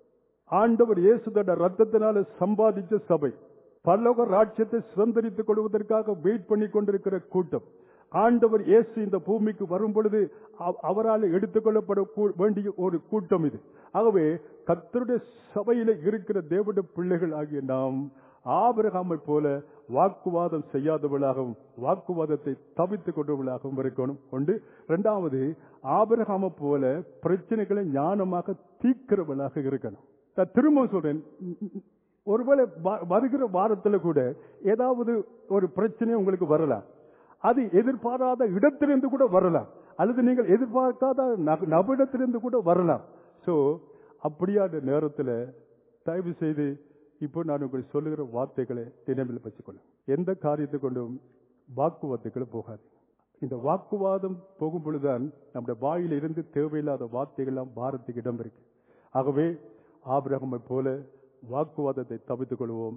ஆண்டவர் இயேசுதோட ரத்தத்தினால சம்பாதிச்ச சபை பரலோக ராட்சியத்தை சுதந்திரித்துக் கொள்வதற்காக வெயிட் பண்ணி கொண்டிருக்கிற கூட்டம் ஆண்டவர் இயேசு இந்த பூமிக்கு வரும் பொழுது அவ- அவரால் எடுத்துக்கொள்ளப்பட கூ- வேண்டிய ஒரு கூட்டம் இது ஆகவே கத்தருடைய சபையில இருக்கிற தேவனுடைய பிள்ளைகள் ஆகிய நாம் ஆபிரகாமை போல வாக்குவாதம் செய்யாதவர்களாகவும் வாக்குவாதத்தை தவித்துக் கொண்டவர்களாகவும் இருக்கணும் ஒன்று இரண்டாவது ஆபிரகாமை போல பிரச்சனைகளை ஞானமாக தீர்க்கிறவர்களாக இருக்கணும் நான் திரும்ப சொல்றேன் ஒருவேளை வ- வருகிற வாரத்துல கூட ஏதாவது ஒரு பிரச்சனை உங்களுக்கு வரலாம் அது எதிர்பாராத இடத்திலிருந்து கூட வரலாம் அல்லது நீங்கள் எதிர்பார்க்காத நப- நபரிடத்திலிருந்து கூட வரலாம் சோ அப்படியான நேரத்துல தயவு செய்து இப்போ நான் உங்களுக்கு சொல்லுகிற வார்த்தைகளை நினைவில் வச்சுக்கொள்ளும் எந்த காரியத்தை கொண்டும் வாக்குவாதத்துக்களை போகாது இந்த வாக்குவாதம் போகும் பொழுதுதான் நம்முடைய வாயில இருந்து தேவையில்லாத வார்த்தைகள்லாம் பாரத்துக்கு இடம் இருக்கு ஆகவே ஆபிரகமை போல வாக்குவாதத்தை தவித்துக் கொள்வோம்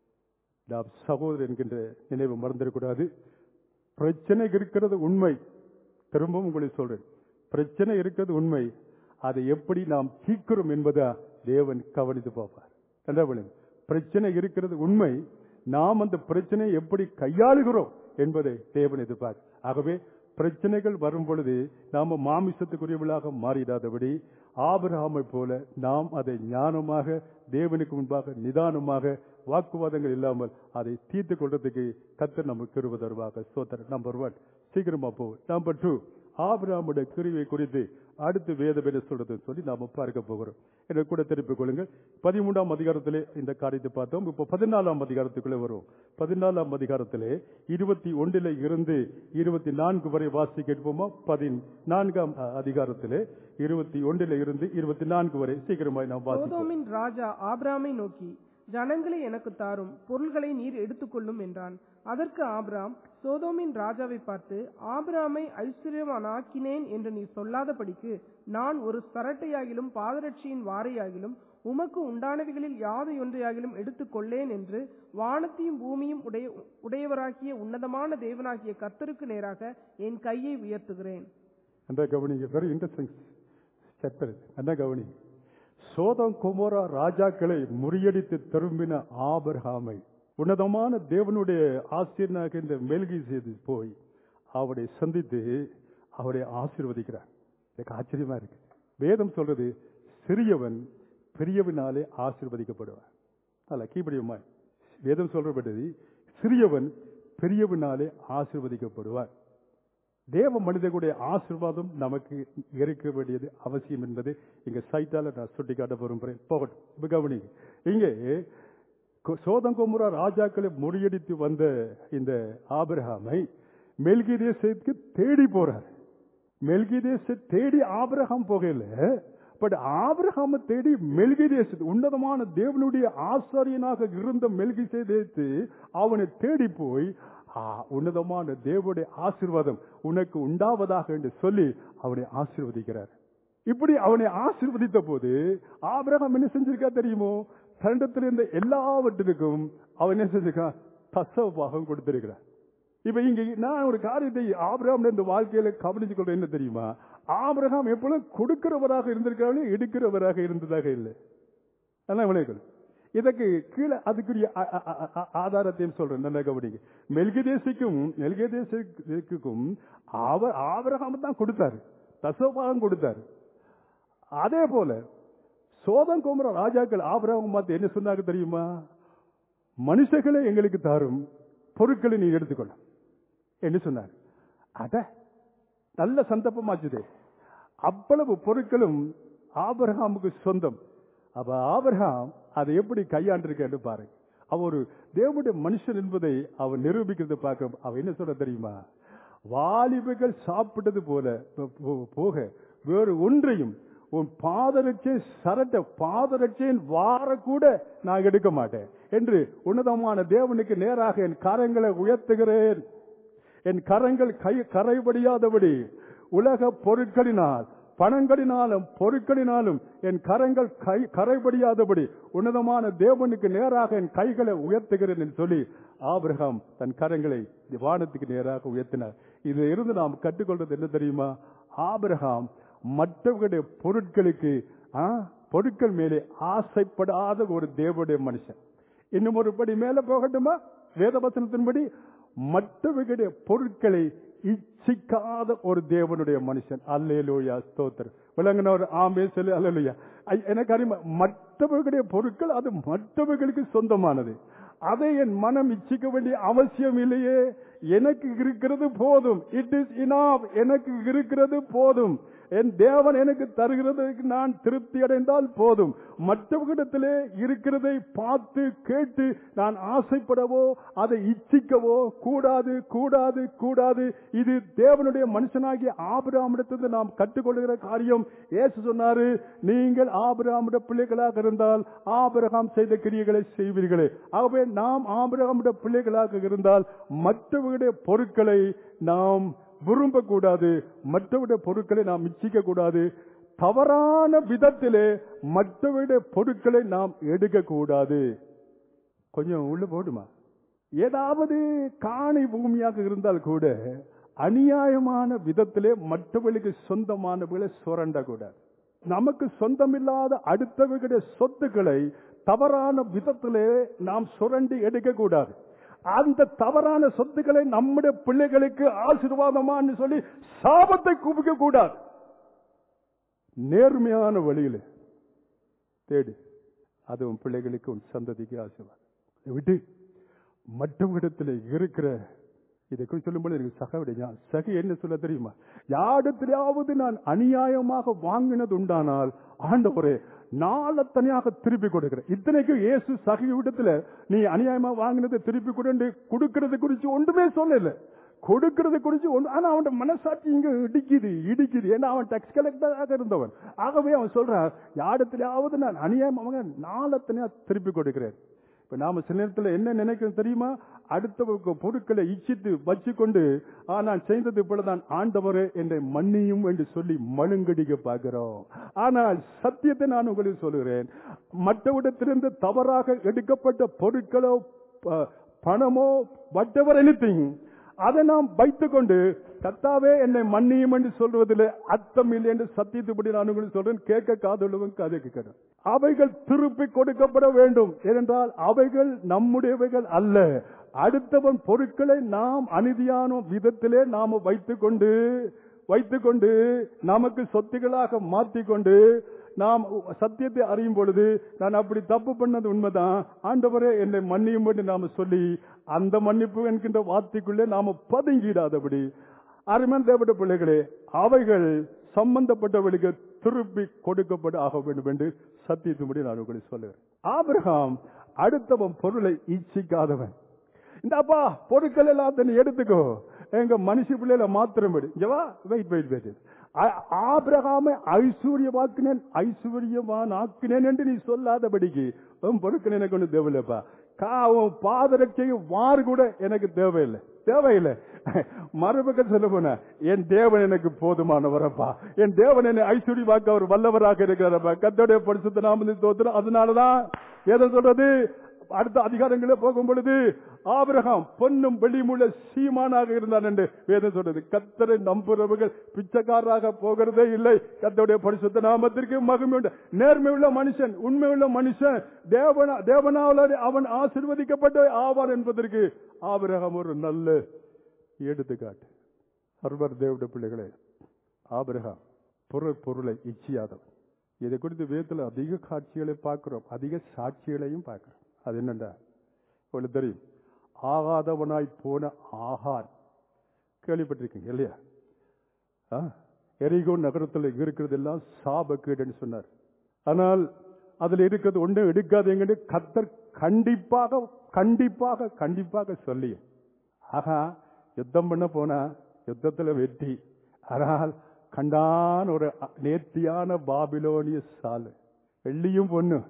நாம் சகோதரர் என்கின்ற நினைவு மறந்துடக்கூடாது பிரச்சனை இருக்கிறது உண்மை திரும்பவும் உங்களுக்கு சொல்றேன் பிரச்சனை இருக்கிறது உண்மை அதை எப்படி நாம் தீர்க்கிறோம் என்பதா தேவன் கவனித்து பார்ப்பார் கண்டாபடி பிரச்சனை இருக்கிறது உண்மை நாம் அந்த பிரச்சனையை எப்படி கையாளுகிறோம் என்பதை தேவன் எதிர்ப்பார் ஆகவே பிரச்சனைகள் வரும் பொழுது நாம மாமிசத்துக்குரியவர்களாக மாறிடாதபடி ஆபிரகாமை போல நாம் அதை ஞானமாக தேவனுக்கு முன்பாக நிதானமாக வாக்குவாதங்கள் இல்லாமல் அதை தீர்த்து கொள்றதுக்கு கத்தர் நமக்கு கிருப தருவாக சோதர் நம்பர் ஒன் சீக்கிரமா போ நம்பர் டூ ஆபிரகாமுடைய கிருவை குறித்து அடுத்து வேதம் என்ன சொல்றது சொல்லி நாம பார்க்க போகிறோம் என்ன கூட திருப்பிக் கொள்ளுங்கள் பதிமூன்றாம் அதிகாரத்திலே இந்த காரியத்தை பார்த்தோம் இப்போ பதினாலாம் அதிகாரத்துக்குள்ளே வரும் பதினாலாம் அதிகாரத்திலே இருபத்தி ஒன்றில இருந்து இருபத்தி நான்கு வரை வாசி கேட்போமா பதினான்காம் அ, அதிகாரத்திலே இருபத்தி ஒன்றில இருந்து இருபத்தி நான்கு வரை சீக்கிரமாய் நாம் வாசிப்போம் சோதோமின் ராஜா ஆபிராமை நோக்கி ஜனங்களை எனக்கு தாரும் பொருள்களை நீர் எடுத்துக்கொள்ளும் என்றான் அதற்கு ஆபிராம் சோதோமின் ராஜாவை பார்த்து ஆபிராமை ஐஸ்வர்யவானாக்கினேன் என்று நீ சொல்லாதபடிக்கு நான் ஒரு சரட்டையாகிலும் பாதரட்சியின் வாரையாகிலும் உமக்கு உண்டானவைகளில் யாதையொன்றையாகிலும் எடுத்துக்கொள்ளேன் என்று வானத்தையும் பூமியும் உடைய உடையவராகிய உன்னதமான தேவனாகிய கர்த்தருக்கு நேராக என் கையை உயர்த்துகிறேன் அந்த கவனிங்க வெரி இன்ட்ரெஸ்டிங் சாப்டர் என்ன கவனி சோதம் குமோரா ராஜாக்களை முறியடித்து திரும்பின ஆபர்ஹாமை உன்னதமான தேவனுடைய ஆசிரியனாக இந்த மெல்கி செய்து போய் அவரை சந்தித்து அவரை ஆசீர்வதிக்கிறார் எனக்கு ஆச்சரியமா இருக்கு வேதம் சொல்றது சிறியவன் பெரியவனாலே ஆசீர்வதிக்கப்படுவான் அல்ல கீபடியுமா வேதம் சொல்றபட்டது சிறியவன் பெரியவனாலே ஆசீர்வதிக்கப்படுவார் தேவ மனிதர்களுடைய ஆசீர்வாதம் நமக்கு இருக்க வேண்டியது அவசியம் என்பது இங்க சைட்டால நான் சுட்டிக்காட்ட விரும்புகிறேன் போகட்டும் இப்ப கவனிங்க இங்கே கொ- சோதங்கோமுரா ராஜாக்களை முறியடித்து வந்த இந்த ஆபிரகாமை மெல்கிதேசத்துக்கு தேடி போறார் மெல்கிதேச தேடி ஆபிரகாம் போகல பட் ஆபிரகாம தேடி மெல்கிதேச உன்னதமான தேவனுடைய ஆசாரியனாக இருந்த மெல்கிசேதேத்து அவனை தேடி போய் ஆ, உன்னதமான தேவனுடைய ஆசீர்வாதம் உனக்கு உண்டாவதாக என்று சொல்லி அவனை ஆசீர்வதிக்கிறார் இப்படி அவனை ஆசீர்வதித்த போது ஆபிரகாம் என்ன செஞ்சிருக்கா தெரியுமோ தண்டத்தில் இருந்த எல்லாவற்றிற்கும் அவன் என்ன செஞ்சிருக்கான் தசவ பாகம் கொடுத்திருக்கிறார் இப்ப இங்க நான் ஒரு காரியத்தை ஆபிரகாம் இந்த வாழ்க்கையில கவனிச்சு கொள்றேன் என்ன தெரியுமா ஆபிரகாம் எப்பொழுதும் கொடுக்கிறவராக இருந்திருக்காரு எடுக்கிறவராக இருந்ததாக இல்லை அதான் விளைவுகள் இதற்கு கீழே அதுக்குரிய அ- அ- அ- அ- ஆதாரத்தையும் சொல்றேன் நல்ல கவனிங்க மெல்கிதேசிக்கும் மெல்கிதேசிக்கும் அவர் ஆபிரகாம் தான் கொடுத்தாரு தசோபாகம் கொடுத்தாரு அதே போல சோதம் குமர ராஜாக்கள் ஆபிரகாம் பார்த்து என்ன சொன்னாங்க தெரியுமா மனுஷர்களை எங்களுக்கு தாரும் பொருட்களை நீ எடுத்துக்கொள்ள என்று சொன்னார் அட நல்ல சந்தர்ப்பமாச்சுது அவ்வளவு பொருட்களும் ஆபிரகாமுக்கு சொந்தம் அப்ப ஆபிரகாம் அதை எப்படி கையாண்டிருக்கேன்னு பாருங்க அவன் ஒரு தேவனுடைய மனுஷன் என்பதை அவன் நிரூபிக்கிறது பார்க்க அவன் என்ன சொல்ற தெரியுமா வாலிபர்கள் சாப்பிட்டது போல போ- போ- போக வேறு ஒன்றையும் உன் பாதரட்சை சரட்ட பாதரட்சையின் வார கூட நான் எடுக்க மாட்டேன் என்று உன்னதமான தேவனுக்கு நேராக என் கரங்களை உயர்த்துகிறேன் என் கரங்கள் கை கரைபடியாதபடி உலக பொருட்களினால் பணங்களினாலும் பொருட்களினாலும் என் கரங்கள் கை கரைபடியாதபடி உன்னதமான தேவனுக்கு நேராக என் கைகளை உயர்த்துகிறேன் என்று சொல்லி ஆபிரகாம் தன் கரங்களை வானத்துக்கு நேராக உயர்த்தினார் இதில் இருந்து நாம் கற்றுக்கொள்றது என்ன தெரியுமா ஆபிரகாம் மற்றவர்களுடைய பொருட்களுக்கு ஆ, பொருட்கள் மேலே ஆசைப்படாத ஒரு தேவனுடைய மனுஷன் இன்னும் ஒரு படி மேல போகட்டுமா வேதவசனத்தின்படி மற்றவர்களுடைய பொருட்களை இச்சிக்காத ஒரு தேவனுடைய மனுஷன் அல்லேலூயா ஸ்தோத்திரம் விளங்கின ஒரு ஆமே சொல்லு அல்லேலூயா ஐ- எனக்கு அறிம மற்றவர்களுடைய பொருட்கள் அது மற்றவர்களுக்கு சொந்தமானது அதை என் மனம் இச்சிக்க வேண்டிய அவசியம் இல்லையே எனக்கு இருக்கிறது போதும் இட் இஸ் இனாப் எனக்கு இருக்கிறது போதும் என் தேவன் எனக்கு தருகிறதுக்கு நான் திருப்தி அடைந்தால் போதும் மற்றவர்களிடத்திலே இருக்கிறதை பார்த்து கேட்டு நான் ஆசைப்படவோ அதை இச்சிக்கவோ கூடாது கூடாது கூடாது இது தேவனுடைய மனுஷனாகிய ஆபிராமிடத்திலிருந்து நாம் கற்றுக்கொள்கிற காரியம் ஏசு சொன்னாரு நீங்கள் ஆபிராமிட பிள்ளைகளாக இருந்தால் ஆபிரகாம் செய்த கிரியைகளை செய்வீர்களே ஆகவே நாம் ஆபிரகாமிட பிள்ளைகளாக இருந்தால் மற்றவர்களுடைய பொருட்களை நாம் விரும்பக்கூடாது மற்றவருடைய பொருட்களை நாம் இச்சிக்க கூடாது தவறான விதத்திலே மற்றவருடைய பொருட்களை நாம் எடுக்கக்கூடாது கொஞ்சம் உள்ள போடுமா ஏதாவது காணி பூமியாக இருந்தால் கூட அநியாயமான விதத்திலே மற்றவர்களுக்கு சொந்தமானவர்களை சுரண்ட கூடாது நமக்கு சொந்தமில்லாத அடுத்தவர்களுடைய சொத்துக்களை தவறான விதத்திலே நாம் சுரண்டி எடுக்கக்கூடாது அந்த தவறான சொத்துக்களை நம்முடைய பிள்ளைகளுக்கு ஆசீர்வாதமான்னு சொல்லி சாபத்தை குவிக்க கூடாது நேர்மையான வழியில தேடு அது உன் பிள்ளைகளுக்கு உன் சந்ததிக்கு ஆசீர்வாதம் இதை விட்டு மற்றவரிடத்தில் இருக்கிற இதை குறித்து சொல்லும்போது எனக்கு சக விடுங்க சக என்ன சொல்ல தெரியுமா யாரிடத்திலாவது நான் அநியாயமாக வாங்கினது உண்டானால் ஆண்டவரே நாளத்தனையாக திருப்பி கொடுக்கிறேன் இத்தனைக்கு இயேசு சக விடத்துல நீ அநியாயமா வாங்கினதை திருப்பி கொண்டு கொடுக்கறது குறித்து ஒன்றுமே சொல்லல கொடுக்கறது குறித்து ஒன்று ஆனா அவன் மனசாட்சி இங்க இடிக்குது இடிக்குது ஏன்னா அவன் டெக்ஸ் கலெக்டராக இருந்தவன் ஆகவே அவன் சொல்றான் யாரிடத்திலாவது நான் அநியாயமாக நாளத்தனையா திருப்பி கொடுக்கிறேன் இப்ப நாம சில நேரத்துல என்ன நினைக்கிறோம் தெரியுமா அடுத்த பொருட்களை இச்சித்து வச்சுக்கொண்டு ஆ நான் செய்தது போலதான் ஆண்டவரே என்னை மன்னியும் என்று சொல்லி மழுங்கடிக்க பார்க்கிறோம் ஆனால் சத்தியத்தை நான் உங்களுக்கு சொல்லுகிறேன் மற்றவிடத்திலிருந்து தவறாக எடுக்கப்பட்ட பொருட்களோ ப- பணமோ whatever anything அதை நாம் வைத்துக்கொண்டு கத்தாவே என்னை மன்னியும் என்று சொல்வதில் அர்த்தம் இல்லை என்று சத்தியத்துப்படி நான் உங்களுக்கு சொல்றேன் கேட்க காதுள்ளவன் காதை கேட்கணும் அவைகள் திருப்பி கொடுக்கப்பட வேண்டும் ஏனென்றால் அவைகள் நம்முடையவைகள் அல்ல அடுத்தவன் பொருட்களை நாம் அநீதியான விதத்திலே நாம வைத்துக்கொண்டு வைத்துக்கொண்டு நமக்கு சொத்துகளாக மாற்றிக்கொண்டு நாம் சத்தியத்தை அறியும் பொழுது நான் அப்படி தப்பு பண்ணது உண்மைதான் ஆண்டவரே என்னை மன்னியும் என்று நாம சொல்லி அந்த மன்னிப்பு என்கின்ற வார்த்தைக்குள்ளே நாம பதுங்கிடாதபடி அருமன் தேவட பிள்ளைகளே அவைகள் சம்பந்தப்பட்டவர்களுக்கு திருப்பி கொடுக்கப்பட ஆக வேண்டும் என்று சத்தியத்தின்படி நான் உங்களுக்கு சொல்லுகிறேன் ஆபிரகாம் அடுத்தவன் பொருளை இச்சிக்காதவன் இந்தாப்பா பொருட்கள் எல்லாம் நீ எடுத்துக்கோ எங்க மனுஷ பிள்ளையில மாத்திரம் வெயிட் வெயிட் வெயிட் ஆபிரகாமை ஐஸ்வர்யவாக்கினேன் ஐஸ்வர்யவான் ஆக்கினேன் என்று நீ சொல்லாதபடிக்கு உன் பொருட்கள் எனக்கு ஒண்ணு தேவையில்லைப்பா காவும் பாதரட்சையும் வாறு கூட எனக்கு தேவையில்லை தேவையில்லை மறுபக்கம் சொல்ல போன என் தேவன் எனக்கு போதுமானவரப்பா என் தேவன் என்னை ஐஸ்வர்யவாக்க அவர் வல்லவராக இருக்கிறாரப்பா கத்தோடைய பரிசுத்த நாமத்தை தோத்துறோம் அதனாலதான் எதை சொல்றது அடுத்த அதிகாரங்களே போகும் பொழுது ஆபிரகாம் பொன்னும் வெளியுமுள்ள சீமானாக இருந்தான் என்று வேதம் சொல்றது கத்தரை நம்புறவர்கள் பிச்சைக்காரராக போகிறதே இல்லை கத்தருடைய பரிசுத்த நாமத்திற்கு மகிமை உண்டு நேர்மை உள்ள மனுஷன் உண்மை உள்ள மனுஷன் தேவனா தேவனாவில் அவன் ஆசிர்வதிக்கப்பட்ட ஆவான் என்பதற்கு ஆபிரகாம் ஒரு நல்ல எடுத்துக்காட்டு சர்வர் தேவட பிள்ளைகளே ஆபிரகாம் பொருள் பொருளை இச்சியாதவன் இதை குறித்து வேதத்தில் அதிக காட்சிகளை பார்க்கிறோம் அதிக சாட்சிகளையும் பார்க்கிறோம் அது என்னண்டா உங்களுக்கு தெரியும் ஆகாதவனாய் போன ஆகார் கேள்விப்பட்டிருக்கீங்க இல்லையா ஆ? எரிகோ நகரத்தில் இருக்கிறது எல்லாம் சாபக்கேடுன்னு சொன்னார் ஆனால் அதுல இருக்கிறது ஒன்றும் எடுக்காதீங்கன்னு கத்தர் கண்டிப்பாக கண்டிப்பாக கண்டிப்பாக சொல்லி ஆகா யுத்தம் பண்ண போனா யுத்தத்துல வெற்றி ஆனால் கண்டான் ஒரு நேர்த்தியான பாபிலோனிய சாலு வெள்ளியும் பொண்ணு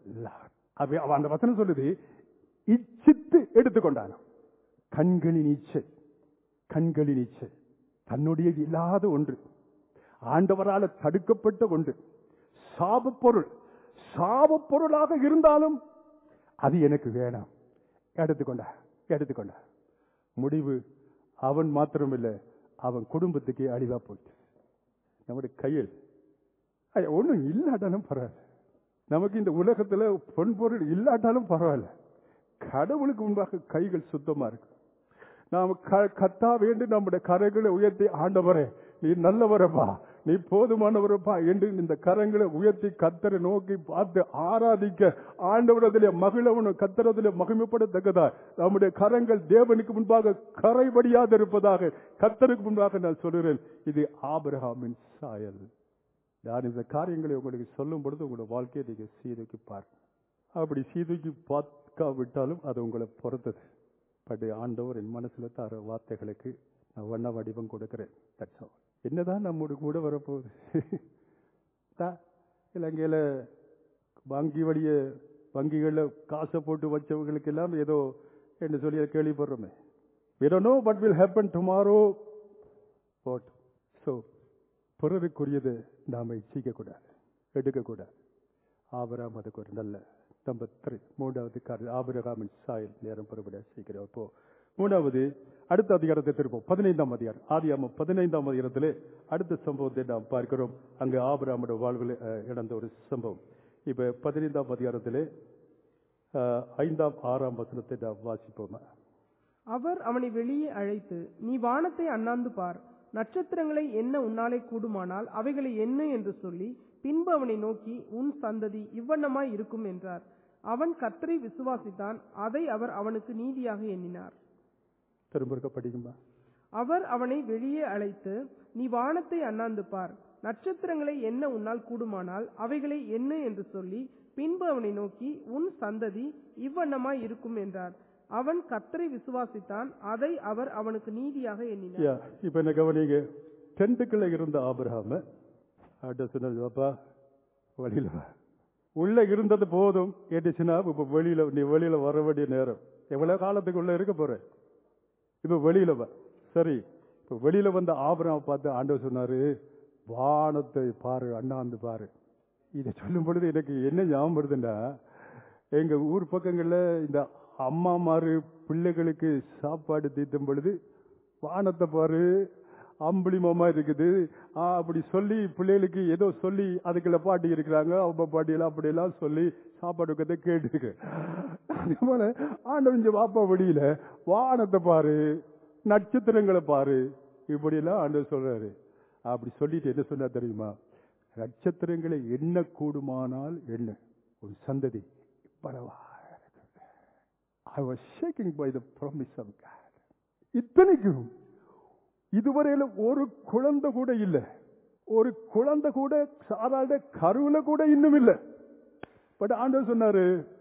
அப்ப அவ அந்த வசனம் சொல்லுது இச்சித்து எடுத்துக்கொண்டான் கண்களின் இச்சை கண்களின் இச்சை தன்னுடைய இல்லாத ஒன்று ஆண்டவரால் தடுக்கப்பட்ட ஒன்று சாபப் பொருள் சாபப் பொருளாக இருந்தாலும் அது எனக்கு வேணாம் எடுத்துக்கொண்டா எடுத்துக்கொண்டா முடிவு அவன் மாத்திரமில்லை அவன் குடும்பத்துக்கு அழிவா போயிட்டு நம்முடைய கையில் ஒன்றும் இல்லாட்டாலும் பரவாயில்ல நமக்கு இந்த உலகத்துல பொன் பொருள் இல்லாட்டாலும் பரவாயில்ல கடவுளுக்கு முன்பாக கைகள் சுத்தமா இருக்கு நாம் க- கத்தா வேண்டி நம்முடைய கரங்களை உயர்த்தி ஆண்டவரே நீ நல்லவரப்பா நீ போதுமானவரப்பா என்று இந்த கரங்களை உயர்த்தி கத்தரை நோக்கி பார்த்து ஆராதிக்க ஆண்டவரதிலே மகிழவனும் கத்தரதிலே மகிமைப்படத்தக்கதா நம்முடைய கரங்கள் தேவனுக்கு முன்பாக கரைபடியாது இருப்பதாக கத்தருக்கு முன்பாக நான் சொல்கிறேன் இது ஆபிரகாமின் சாயல் நான் இந்த காரியங்களை உங்களுக்கு சொல்லும் பொழுது உங்களோட வாழ்க்கையை நீங்க சீதூக்கி பாருங்க அப்படி சீதூக்கி பார்க்காவிட்டாலும் அது உங்களை பொறுத்தது பட் ஆண்டவர் என் மனசுல தர வார்த்தைகளுக்கு நான் வண்ண வடிவம் கொடுக்கிறேன் That's all. என்னதான் நம்மோடு கூட வரப்போகுது தா- இலங்கையில வங்கி வழிய வங்கிகள்ல காசை போட்டு வச்சவங்களுக்கு எல்லாம் ஏதோ என்று சொல்லி அதை கேள்விப்படுறோமே we don't know what will happen tomorrow what so பிறருக்குரியது நாம இச்சிக்க கூடாது எடுக்க கூடாது ஆபராம் அதுக்கு ஒரு நல்ல நம்பர் த்ரீ மூன்றாவது காரணம் ஆபிரகாமின் சாயல் நேரம் புறப்பட சீக்கிரம் இப்போ மூணாவது அடுத்த அதிகாரத்தை திருப்போம் பதினைந்தாம் அதிகாரம் ஆதியாமம் பதினைந்தாம் அதிகாரத்திலே அடுத்த சம்பவத்தை நாம் பார்க்கிறோம் அங்கு ஆபிரகாமுடைய வாழ்வில் அஹ், நடந்த ஒரு சம்பவம் இப்ப பதினைந்தாம் அதிகாரத்திலே அஹ், ஐந்தாம் ஆறாம் வசனத்தை நாம் வாசிப்போமா அவர் அவனை வெளியே அழைத்து நீ வானத்தை அண்ணாந்து பார் நட்சத்திரங்களை என்ன உன்னாலே கூடுமானால் அவைகளை என்ன என்று சொல்லி பின்பு அவனை நோக்கி உன் சந்ததி இவ்வண்ணமாய் இருக்கும் என்றார் அவன் கர்த்தரை விசுவாசித்தான் அதை அவர் அவனுக்கு நீதியாக எண்ணினார் திரும்ப இருக்க படிக்குமா அவர் அவனை வெளியே அழைத்து நீ வானத்தை அண்ணாந்து பார் நட்சத்திரங்களை எண்ண உன்னால் கூடுமானால் அவைகளை எண்ணு என்று சொல்லி பின்பு அவனை நோக்கி உன் சந்ததி இவ்வண்ணமாய் இருக்கும் என்றார் அவன் கர்த்தரை விசுவாசித்தான் அதை அவர் அவனுக்கு நீதியாக எண்ணினார் யா இப்ப என்ன கவனிங்க டென்ட்டுக்குள்ள இருந்த ஆபிரகாம ஆட்ட சொன்னது பாப்பா வெளியில வா உள்ள இருந்தது போதும் கேட்டுச்சுன்னா இப்ப வெளியில நீ வெளியில வர வேண்டிய நேரம் எவ்வளவு காலத்துக்கு உள்ள இருக்க போற இப்ப வெளியில வா சரி இப்ப வெளியில வந்த ஆபரம் பார்த்து ஆண்டவர் சொன்னாரு வானத்தை பாரு அண்ணாந்து பாரு இதை சொல்லும் பொழுது எனக்கு என்ன ஞாபகம் வருதுன்னா எங்க ஊர் பக்கங்கள்ல இந்த அம்மாமாரு பிள்ளைகளுக்கு சாப்பாடு தீட்டும் பொழுது வானத்தை பாரு அம்புலி மாமா இருக்குது ஆ, அப்படி சொல்லி பிள்ளைகளுக்கு ஏதோ சொல்லி அதுக்குள்ள பாட்டி இருக்கிறாங்க அவங்க பாட்டியெல்லாம் அப்படியெல்லாம் சொல்லி சாப்பாடு கதை கேட்டுருக்கு அதே போல ஆண்டவன் இங்க வாப்பா வழியில வானத்தை பாரு நட்சத்திரங்களை பாரு இப்படியெல்லாம் ஆண்டவர் சொல்றாரு அப்படி சொல்லிட்டு என்ன சொன்னா தெரியுமா நட்சத்திரங்களை எண்ண கூடுமானால் என்ன ஒரு சந்ததி இவ்வளவா I was shaking by the promise of God இத்தனைக்கும் இதுவரையில ஒரு குழந்தை கூட இல்ல ஒரு குழந்தை கூட சாதாரண கருவுல கூட இன்னும் இல்ல பட் ஆண்டவர் சொன்னாரு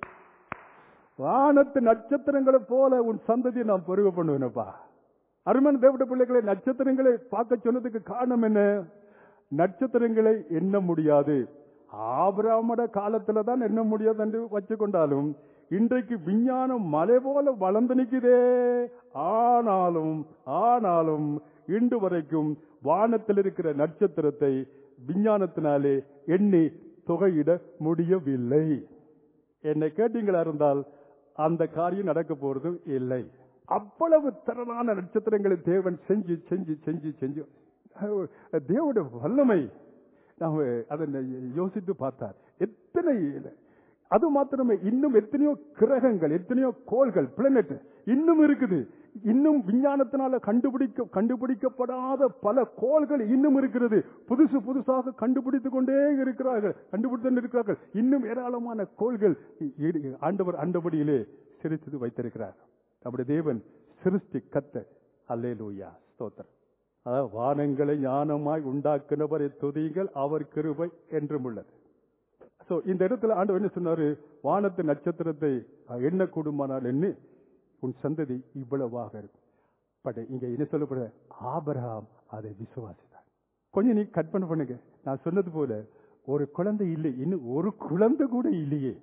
வானத்து நட்சத்திரங்களை போல உன் சந்ததியை நான் பெருக பண்ணுவேனப்பா அருமன் தேவட பிள்ளைகளை நட்சத்திரங்களை பார்க்க சொன்னதுக்கு காரணம் என்ன நட்சத்திரங்களை எண்ண முடியாது ஆபிராமட காலத்துல தான் எண்ண முடியாது என்று வச்சுக்கொண்டாலும் இன்றைக்கு விஞ்ஞானம் மலை போல வளர்ந்து நிக்குதே ஆனாலும் ஆனாலும் இன்று வரைக்கும் வானத்தில் இருக்கிற நட்சத்திரத்தை விஞ்ஞானத்தினாலே எண்ணி தொகையிட முடியவில்லை என்னை கேட்டீங்களா இருந்தால் அந்த காரியம் நடக்க போறது இல்லை அவ்வளவு திறனான நட்சத்திரங்களை தேவன் செஞ்சு செஞ்சு செஞ்சு செஞ்சு தேவனுடைய வல்லமை நாம அதை யோசித்து பார்த்தார் எத்தனை அது மாத்திரமே இன்னும் எத்தனையோ கிரகங்கள் எத்தனையோ கோள்கள் பிளானட் இன்னும் இருக்குது இன்னும் விஞ்ஞானத்தினால கண்டுபிடிக்க கண்டுபிடிக்கப்படாத பல கோள்கள் இன்னும் இருக்கிறது புதுசு புதுசாக கண்டுபிடித்துக் கொண்டே இருக்கிறார்கள் கண்டுபிடித்து இருக்கிறார்கள் இன்னும் ஏராளமான கோள்கள் இ- ஆண்டவர் அண்டபடியிலே சிரித்து வைத்திருக்கிறார் நம்முடைய தேவன் சிருஷ்டி கத்த அல்லேலூயா ஸ்தோத்திரம் அதாவது வானங்களை ஞானமாய் உண்டாக்குனவரை துதிகள் அவர் கிருபை என்றும் உள்ளது சோ இந்த இடத்துல ஆண்டவர் என்ன சொன்னாரு வானத்து நட்சத்திரத்தை எண்ண கூடுமானால் என்ன உன் சந்ததி இவ்வளவாக இருக்கும் பட் இங்க என்ன சொல்லப்படுற ஆபரகாம் அதை விசுவாசித்தார் கொஞ்சம் நீ கற்பனை பண்ணுங்க நான் சொன்னது போல ஒரு குழந்தை இல்லை இன்னும் ஒரு குழந்தை கூட இல்லையே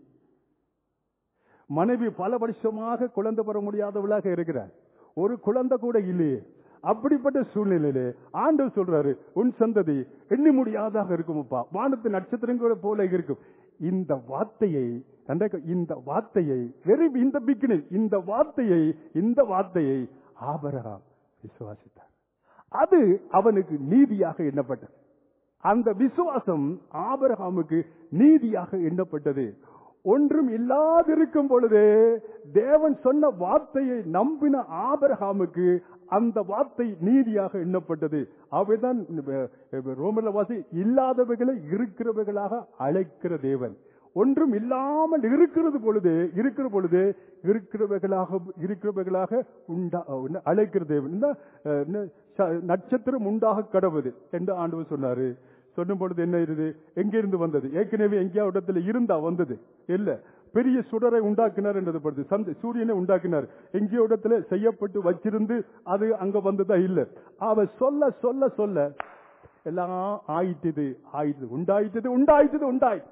மனைவி பல வருஷமாக குழந்தை பெற முடியாதவளாக இருக்கிறார் ஒரு குழந்தை கூட இல்லையே அப்படிப்பட்ட சூழ்நிலையிலே ஆண்டவர் சொல்றாரு உன் சந்ததி எண்ணி முடியாதாக இருக்குமப்பா வானத்து நட்சத்திரங்களை போல இருக்கும் இந்த வார்த்தையை நன்றாக இந்த வார்த்தையை வெரி இந்த பிகினிங் இந்த வார்த்தையை இந்த வார்த்தையை ஆபரகாம் விசுவாசித்தார் அது அவனுக்கு நீதியாக எண்ணப்பட்டது அந்த விசுவாசம் ஆபிரகாமுக்கு நீதியாக எண்ணப்பட்டது ஒன்றும் இல்லாதிருக்கும் பொழுதே தேவன் சொன்ன வார்த்தையை நம்பின ஆபிரகாமுக்கு அந்த வார்த்தை நீதியாக எண்ணப்பட்டது அவைதான் ரோமர்ல வாசி இல்லாதவைகளை இருக்கிறவைகளாக அழைக்கிற தேவன் ஒன்றும் இல்லாமல் இருக்கிறது பொழுது இருக்கிற பொழுது இருக்கிறவைகளாக இருக்கிறவைகளாக உண்டா அழைக்கிற தேவன் இந்த, அஹ், என்ன, ச- நட்சத்திரம் உண்டாக கடவுது என்று ஆண்டவர் சொன்னாரு சொல்லும் பொழுது என்ன இருது எங்கிருந்து வந்தது ஏற்கனவே எங்கேயா இடத்துல இருந்தா வந்தது இல்ல பெரிய சுடரை உண்டாக்கினார் என்றது படுது சந்த சூரியனை உண்டாக்கினார் எங்கேயோ இடத்துல செய்யப்பட்டு வச்சிருந்து அது அங்க வந்ததா இல்ல அவ சொல்ல சொல்ல சொல்ல எல்லாம் ஆயிட்டது ஆயிட்டது உண்டாயிட்டது உண்டாயிட்டது உண்டாய்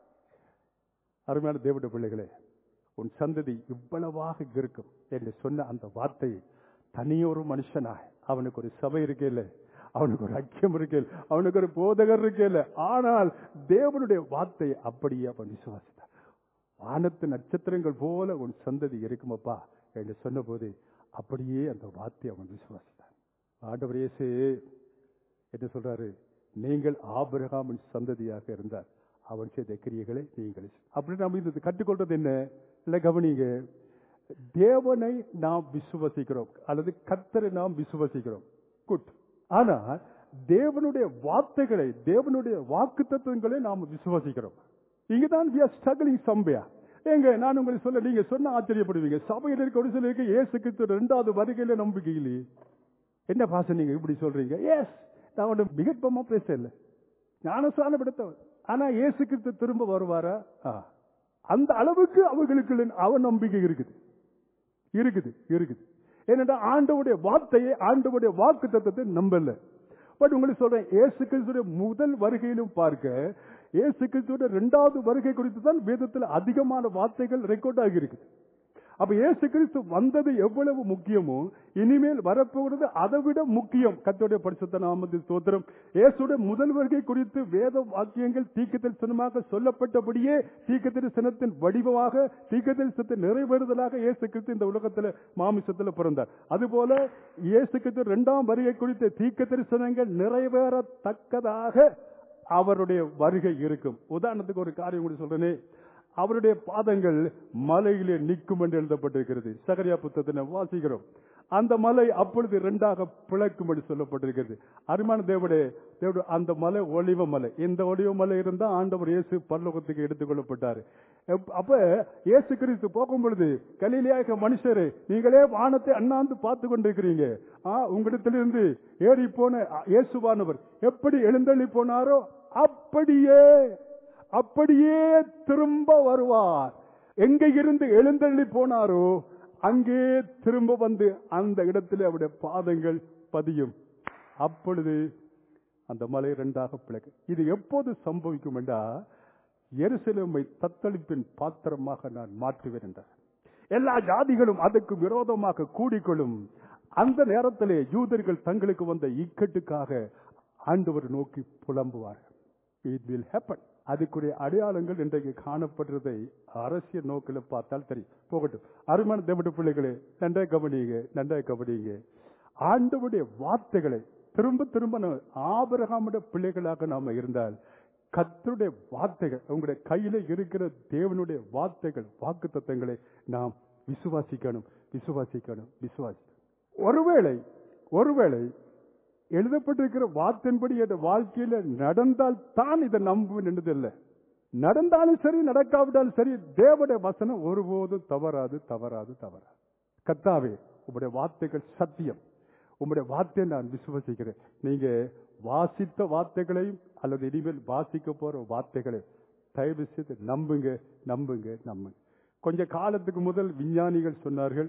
அருமையான தேவட பிள்ளைகளே உன் சந்ததி இவ்வளவாக இருக்கும் என்று சொன்ன அந்த வார்த்தையை தனியொரு மனுஷனாய் அவனுக்கு ஒரு சபை இருக்கேல அவனுக்கு ஒரு ஐக்கியம் இருக்கேல் அவனுக்கு ஒரு போதகர் இருக்கேல ஆனால் தேவனுடைய வார்த்தை அப்படியே அவன் விசுவாசித்தான் வானத்து நட்சத்திரங்கள் போல உன் சந்ததி இருக்குமப்பா என்று சொன்னபோது அப்படியே அந்த வார்த்தை அவன் விசுவாசித்தான் ஆண்டவர் இயேசு என்ன சொல்றாரு நீங்கள் ஆபிரகாமின் சந்ததியாக இருந்தார் அவன் செய்த கிரியைகளை நீங்கள் செய். அப்படி நாம் இது கற்றுக்கொள்றது என்ன இல்ல கவனிங்க தேவனை நாம் விசுவசிக்கிறோம் அல்லது கத்தரை நாம் விசுவசிக்கிறோம் குட் ஆனா தேவனுடைய வார்த்தைகளை தேவனுடைய வாக்கு தத்துவங்களை நாம் விசுவாசிக்கிறோம் இங்கதான் we are struggling somewhere ஏங்க நான் உங்களுக்கு சொல்ல நீங்க சொன்ன ஆச்சரியப்படுவீங்க சபையில் இருக்க ஒரு சிலருக்கு இயேசு கிறிஸ்து ரெண்டாவது வருகையில நம்பிக்கை இல்லையே என்ன பாச நீங்க இப்படி சொல்றீங்க எஸ் நான் ஒன்று மிகப்பமா பேசல ஞானஸ்தானப்படுத்தவர் ஆனா இயேசு கிறிஸ்து திரும்ப வருவாரா ஆ. அந்த அளவுக்கு அவர்களுக்கு அவ நம்பிக்கை இருக்குது இருக்குது இருக்குது ஏனென்றால் ஆண்டவுடைய வார்த்தையை ஆண்டவுடைய வாக்கு தத்துவத்தை நம்பல பட் உங்களுக்கு சொல்றேன் இயேசு கிறிஸ்துடைய முதல் வருகையிலும் பார்க்க இயேசு கிறிஸ்துடைய இரண்டாவது வருகை குறித்து தான் வேதத்தில் அதிகமான வார்த்தைகள் ரெக்கார்ட் ஆகி இருக்குது அப்ப இயேசு கிறிஸ்து வந்தது எவ்வளவு முக்கியமோ இனிமேல் வரப்போகிறது அதை விட முக்கியம் கத்தோடைய பரிசுத்த நாமத்தில் ஸ்தோத்திரம் இயேசுடைய முதல் வருகை குறித்து வேத வாக்கியங்கள் தீக்கத்தில் சினமாக சொல்லப்பட்டபடியே தீக்கத்தில் சினத்தின் வடிவமாக தீக்கத்தில் சினத்தின் நிறைவேறுதலாக இயேசு கிறிஸ்து இந்த உலகத்துல மாமிசத்துல பிறந்தார் அதுபோல இயேசு கிறிஸ்து இரண்டாம் வருகை குறித்த தீக்க தரிசனங்கள் நிறைவேறத்தக்கதாக அவருடைய வருகை இருக்கும் உதாரணத்துக்கு ஒரு காரியம் கூட சொல்றேனே அவருடைய பாதங்கள் மலையிலே நிற்கும் என்று எழுதப்பட்டிருக்கிறது சகரியா புத்தகத்தை வாசிக்கிறோம் அந்த மலை அப்பொழுது இரண்டாக பிளக்கும் என்று சொல்லப்பட்டிருக்கிறது அருமான தேவடே தேவடு அந்த மலை ஒளிவ மலை இந்த ஒளிவ மலை இருந்தா ஆண்டவர் இயேசு பரலோகத்துக்கு எடுத்துக் கொள்ளப்பட்டார் எப்- அப்ப இயேசு கிறிஸ்து போகும் பொழுது கலிலியாக மனுஷரே நீங்களே வானத்தை அண்ணாந்து பார்த்து கொண்டிருக்கிறீங்க ஆ உங்களிடத்திலிருந்து ஏறி போன இயேசுவானவர் எப்படி எழுந்தள்ளி போனாரோ அப்படியே அப்படியே திரும்ப வருவார் எங்க இருந்து எழுந்தள்ளி போனாரோ அங்கே திரும்ப வந்து அந்த இடத்துல அவருடைய பாதங்கள் பதியும் அப்பொழுது அந்த மலை இரண்டாக பிளக்கு இது எப்போது சம்பவிக்கும் என்றா எருசலேமை தத்தளிப்பின் பாத்திரமாக நான் மாற்றுவேன் என்றார் எல்லா ஜாதிகளும் அதற்கு விரோதமாக கூடிக்கொள்ளும் அந்த நேரத்திலே யூதர்கள் தங்களுக்கு வந்த இக்கட்டுக்காக ஆண்டவர் நோக்கி புலம்புவார்கள் இட் வில் ஹேப்பன் அதுக்குரிய அடையாளங்கள் இன்றைக்கு காணப்படுறதை அரசியல் நோக்கில் பார்த்தால் தெரியும் போகட்டும் அருமான தேவட பிள்ளைகளே நன்றாய் கவனிங்க நன்றாய் கவனிங்க ஆண்டவருடைய வார்த்தைகளை திரும்ப திரும்ப நம்ம ஆபிரகாமுடைய பிள்ளைகளாக நாம இருந்தால் கர்த்தருடைய வார்த்தைகள் உங்களுடைய கையில இருக்கிற தேவனுடைய வார்த்தைகள் வாக்கு தத்தங்களை நாம் விசுவாசிக்கணும் விசுவாசிக்கணும் விசுவாசி ஒருவேளை ஒருவேளை எழுதப்பட்டிருக்கிற வார்த்தையின்படி என் வாழ்க்கையில நடந்தால் தான் இதை நம்புவேன் என்றதில்லை நடந்தாலும் சரி நடக்காவிட்டாலும் சரி தேவனுடைய வசனம் ஒருபோதும் தவறாது தவறாது தவறாது கத்தாவே உங்களுடைய வார்த்தைகள் சத்தியம் உங்களுடைய வார்த்தையை நான் விசுவசிக்கிறேன் நீங்க வாசித்த வார்த்தைகளையும் அல்லது இனிமேல் வாசிக்க போற வார்த்தைகளை தயவு செய்து நம்புங்க நம்புங்க நம்புங்க கொஞ்ச காலத்துக்கு முதல் விஞ்ஞானிகள் சொன்னார்கள்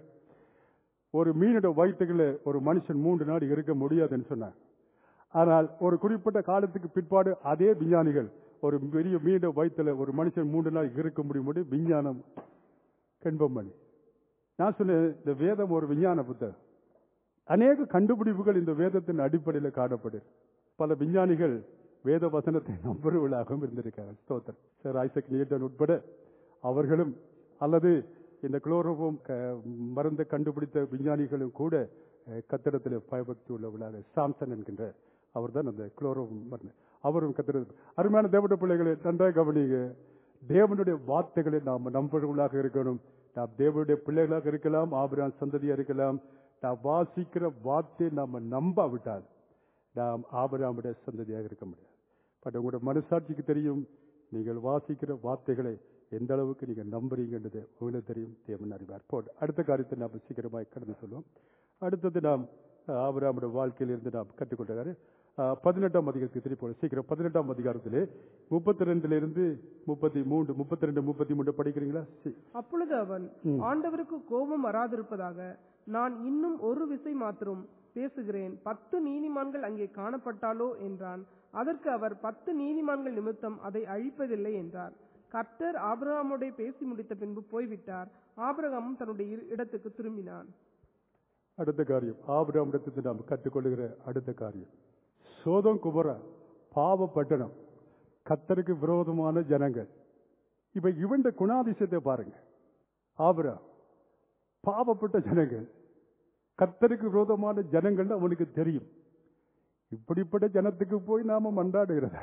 ஒரு மீனோட வயிற்றுக்குள்ள ஒரு மனுஷன் மூன்று நாள் இருக்க முடியாதுன்னு சொன்னாங்க ஆனால் ஒரு குறிப்பிட்ட காலத்துக்கு பிற்பாடு அதே விஞ்ஞானிகள் ஒரு பெரிய மீனோட வயிற்றுல ஒரு மனுஷன் மூன்று நாள் இருக்க முடியும் விஞ்ஞானம் கண்பம் பண்ணி நான் சொன்னேன் இந்த வேதம் ஒரு விஞ்ஞான புத்தகம் அநேக கண்டுபிடிப்புகள் இந்த வேதத்தின் அடிப்படையில் காணப்படுது பல விஞ்ஞானிகள் வேத வசனத்தை நம்புறவர்களாகவும் இருந்திருக்காங்க ஸ்தோத்திரம் சார் ஐசக் நியூட்டன் உட்பட அவர்களும் அல்லது இந்த குளோரோபோம் மருந்தை கண்டுபிடித்த விஞ்ஞானிகளும் கூட அஹ், கத்திடத்தில் பயபக்தி உள்ளவர்களாக சாம்சன் என்கின்ற அவர்தான் அந்த குளோரோபோம் மருந்து அவரும் கத்திர அருமையான தேவட பிள்ளைகளை நன்றாக கவனிங்க தேவனுடைய வார்த்தைகளை நாம் நம்புறவர்களாக இருக்கணும் நாம் தேவனுடைய பிள்ளைகளாக இருக்கலாம் ஆபிரான் சந்ததியா இருக்கலாம் நாம் வாசிக்கிற வார்த்தையை நாம நம்பாவிட்டால் நாம் ஆபிராமுடைய சந்ததியாக இருக்க முடியாது பட் உங்களோட மனசாட்சிக்கு தெரியும் நீங்கள் வாசிக்கிற வார்த்தைகளை எந்த அளவுக்கு நீங்க நம்புறீங்கன்றது உங்களுக்கு தெரியும் தேவன் அறிவார் போட்டு அடுத்த காரியத்தை நாம் சீக்கிரமாய் கடந்து சொல்லுவோம் அடுத்தது நாம் அஹ், ஆபிரகாமுடைய வாழ்க்கையிலிருந்து நாம் கற்றுக்கொண்டாரு பதினெட்டாம் அதிகாரத்துக்கு திருப்பி போகணும். சீக்கிரம் பதினெட்டாம் அதிகாரத்திலே முப்பத்தி ரெண்டுல இருந்து முப்பத்தி மூன்று முப்பத்தி ரெண்டு முப்பத்தி மூன்று படிக்கிறீங்களா சரி. அப்பொழுது அவன் ஆண்டவருக்கு கோபம் வராதிருப்பதாக நான் இன்னும் ஒரு விசை மாத்திரம் பேசுகிறேன் பத்து நீதிமான்கள் அங்கே காணப்பட்டாலோ என்றான் அதற்கு அவர் பத்து நீதிமான்கள் நிமித்தம் அதை அழிப்பதில்லை என்றார் கர்த்தர் ஆபிரகாமோட பேசி முடித்த பின்பு போய்விட்டார் ஆபிரகாமும் தன்னுடைய இரு- இடத்துக்கு திரும்பினான் அடுத்த காரியம் ஆபிரகாமிடத்திலிருந்து நாம் கற்றுக்கொள்ளுகிற அடுத்த காரியம் சோதம் குபர பாவ பட்டணம் கத்தருக்கு விரோதமான ஜனங்கள் இப்ப இவன் குணாதிசயத்தை பாருங்க ஆபிரா பாவப்பட்ட ஜனங்கள் கத்தருக்கு விரோதமான ஜனங்கள் அவனுக்கு தெரியும் இப்படிப்பட்ட ஜனத்துக்கு போய் நாம மண்டாடுகிறத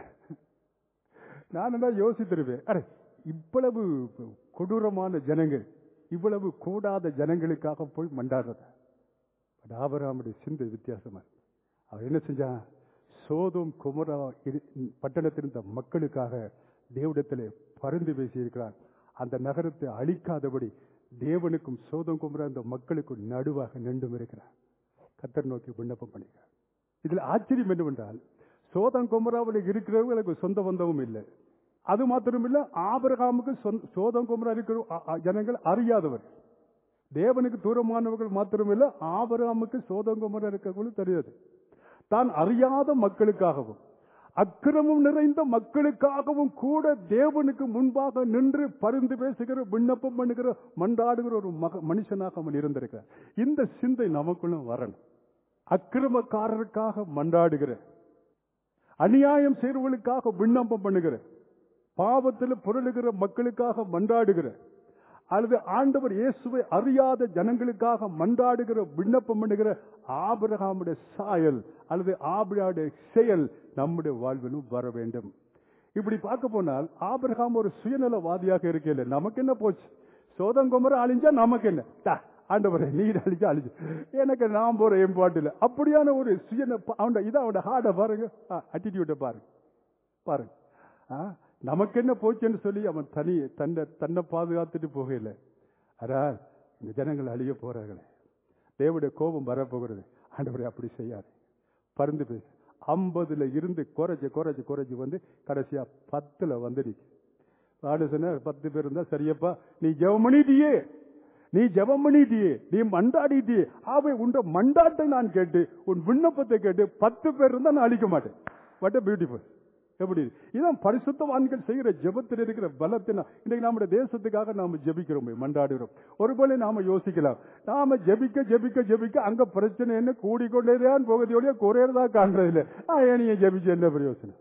நான் என்ன யோசித்திருவேன் அட இவ்வளவு கொடூரமான ஜனங்கள் இவ்வளவு கூடாத ஜனங்களுக்காக போய் மண்டாடுறத பட் ஆபராமுடைய சிந்தை வித்தியாசமா இருக்கு. அவர் என்ன செஞ்சான் சோதோம் குமரா இரு- பட்டணத்தில் இருந்த மக்களுக்காக தேவடத்திலே பரிந்து பேசியிருக்கிறார் அந்த நகரத்தை அழிக்காதபடி தேவனுக்கும் சோதம் கும்புற அந்த மக்களுக்கும் நடுவாக நின்றும் இருக்கிறார் கத்தர் நோக்கி விண்ணப்பம் பண்ணுகிறார் இதுல ஆச்சரியம் என்னவென்றால் சோதம் குமராவில் இருக்கிறவங்களுக்கு சொந்த பந்தமும் இல்லை அது மாத்திரமில்ல ஆபிரகாமுக்கு சொந்த- சோதம் குமரா இருக்கிற அ- அ- ஜனங்கள் அறியாதவர் தேவனுக்கு தூரமானவர்கள் மாத்திரமில்ல ஆபிரகாமுக்கு சோதம் குமரா இருக்கிறவங்களும் தெரியாது தான் அறியாத மக்களுக்காகவும் அக்கிரமம் நிறைந்த மக்களுக்காகவும் கூட தேவனுக்கு முன்பாக நின்று பரிந்து பேசுகிற விண்ணப்பம் பண்ணுகிற மன்றாடுகிற ஒரு மக மனுஷனாக அவன் இருந்திருக்கிறார் இந்த சிந்தை நமக்குள்ளும் வரணும் அக்கிரமக்காரருக்காக மன்றாடுகிற அநியாயம் செய்கிறவர்களுக்காக விண்ணப்பம் பண்ணுகிற பாவத்தில் புரளுகிற மக்களுக்காக மன்றாடுகிற அல்லது ஆண்டவர் இயேசுவை அறியாத ஜனங்களுக்காக மன்றாடுகிற விண்ணப்பம் பண்ணுகிற ஆபிரகாமுடைய சாயல் அல்லது ஆபிரகாமுடைய செயல் நம்முடைய வாழ்விலும் வர வேண்டும் இப்படி பார்க்க போனால் ஆபிரகாம் ஒரு சுயநலவாதியாக இருக்கல நமக்கு என்ன போச்சு சோதங்குமர அழிஞ்சா நமக்கு என்ன டா, ஆண்டவரே நீர் அழிஞ்சா அழிஞ்சு எனக்கு நான் போற என் பாட்டில் அப்படியான ஒரு சுயன அவன் இதான் அவனோட ஹார்ட பாருங்க அட்டிடியூட பாருங்க பாருங்க ஆ, நமக்கு என்ன போச்சுன்னு சொல்லி அவன் தனி தன்னை தன்னை பாதுகாத்துட்டு போகல அரா இந்த ஜனங்கள் அழிய போறார்களே தேவனுடைய கோபம் வரப்போகிறது ஆண்டவரே அப்படி செய்யாது பருந்து பேசு ஐம்பதுல இருந்து குறைஞ்சு குறைஞ்சு குறைஞ்சு வந்து கடைசியா பத்துல வந்துடுச்சு ஆடு சொன்ன பத்து பேர் இருந்தா சரியப்பா நீ ஜெபம் பண்ணிட்டியே நீ ஜெபம் பண்ணிட்டியே நீ மண்டாடிட்டியே ஆவே உண்ட மண்டாட்டை நான் கேட்டு உன் விண்ணப்பத்தை கேட்டு பத்து பேர் இருந்தா நான் அழிக்க மாட்டேன் வாட் பியூட்டிஃபுல் எப்படி இதான் பரிசுத்தவான்கள் செய்கிற ஜெபத்தில் இருக்கிற பலத்தினா இன்னைக்கு நம்முடைய தேசத்துக்காக நாம ஜெபிக்கிறோம் மண்டாடுகிறோம் ஒருவேளை நாம யோசிக்கலாம் நாம ஜெபிக்க ஜெபிக்க ஜெபிக்க அங்க பிரச்சனை என்ன கூடிக்கொண்டேதான் போகதையோடய குறையறதா காண்றது இல்லை ஆ, ஏனிய ஜெபிச்சு என்ன பிரயோசனம்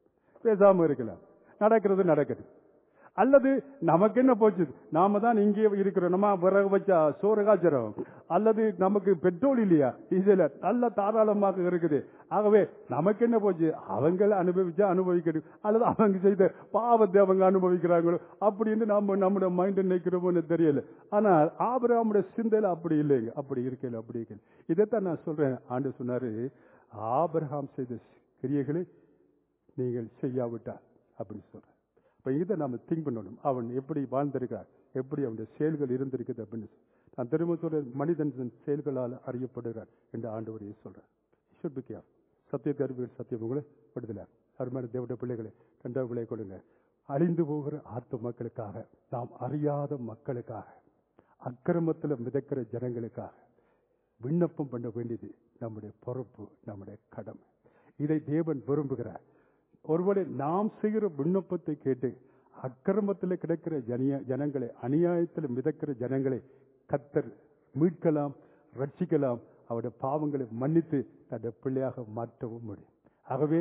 பேசாம இருக்கலாம் நடக்கிறது நடக்குது அல்லது நமக்கு என்ன போச்சு நாம தான் இங்கே இருக்கிறோம் நம்ம விறகு வச்சா சோறு காய்ச்சறோம் அல்லது நமக்கு பெட்ரோல் இல்லையா இதுல நல்ல தாராளமாக இருக்குது ஆகவே நமக்கு என்ன போச்சு அவங்கள அனுபவிச்சா அனுபவிக்கணும் அல்லது அவங்க செய்த பாவத்தை அவங்க அனுபவிக்கிறாங்களோ அப்படின்னு நாம நம்முடைய மைண்ட் நினைக்கிறோமோன்னு தெரியல ஆனால் ஆபிரகாமுடைய சிந்தையில அப்படி இல்லைங்க அப்படி இருக்கல அப்படி இருக்கல இதைத்தான் நான் சொல்றேன் ஆண்டு சொன்னாரு ஆபிரகாம் செய்த கிரியைகளை நீங்கள் செய்யாவிட்டால் அப்படின்னு சொல்றேன் அப்ப இதை நாம திங்க் பண்ணணும் அவன் எப்படி வாழ்ந்திருக்கிறார் எப்படி அவனுடைய செயல்கள் இருந்திருக்குது அப்படின்னு சொல்லி. நான் திரும்ப சொல்ற மனிதன் தன் செயல்களால் அறியப்படுகிறார் என்று ஆண்டவரையே சொல்றேன் should be careful. சத்தியத்தை அறிவுகள் சத்தியம் உங்களை விடுதலை அருமையான தேவடைய பிள்ளைகளை கண்டவர்களை விளை கொடுங்க அழிந்து போகிற ஆத்து மக்களுக்காக நாம் அறியாத மக்களுக்காக அக்கிரமத்தில் மிதக்கிற ஜனங்களுக்காக விண்ணப்பம் பண்ண வேண்டியது நம்முடைய பொறுப்பு நம்முடைய கடமை இதை தேவன் விரும்புகிறார் ஒருவேளை நாம் செய்கிற விண்ணப்பத்தை கேட்டு அக்கிரமத்தில் கிடக்கிற ஜனிய ஜனங்களை அநியாயத்தில் மிதக்கிற ஜனங்களை கத்தர் மீட்கலாம் ரட்சிக்கலாம் அவருடைய பாவங்களை மன்னித்து தன்னுடைய பிள்ளையாக மாற்றவும் முடியும் ஆகவே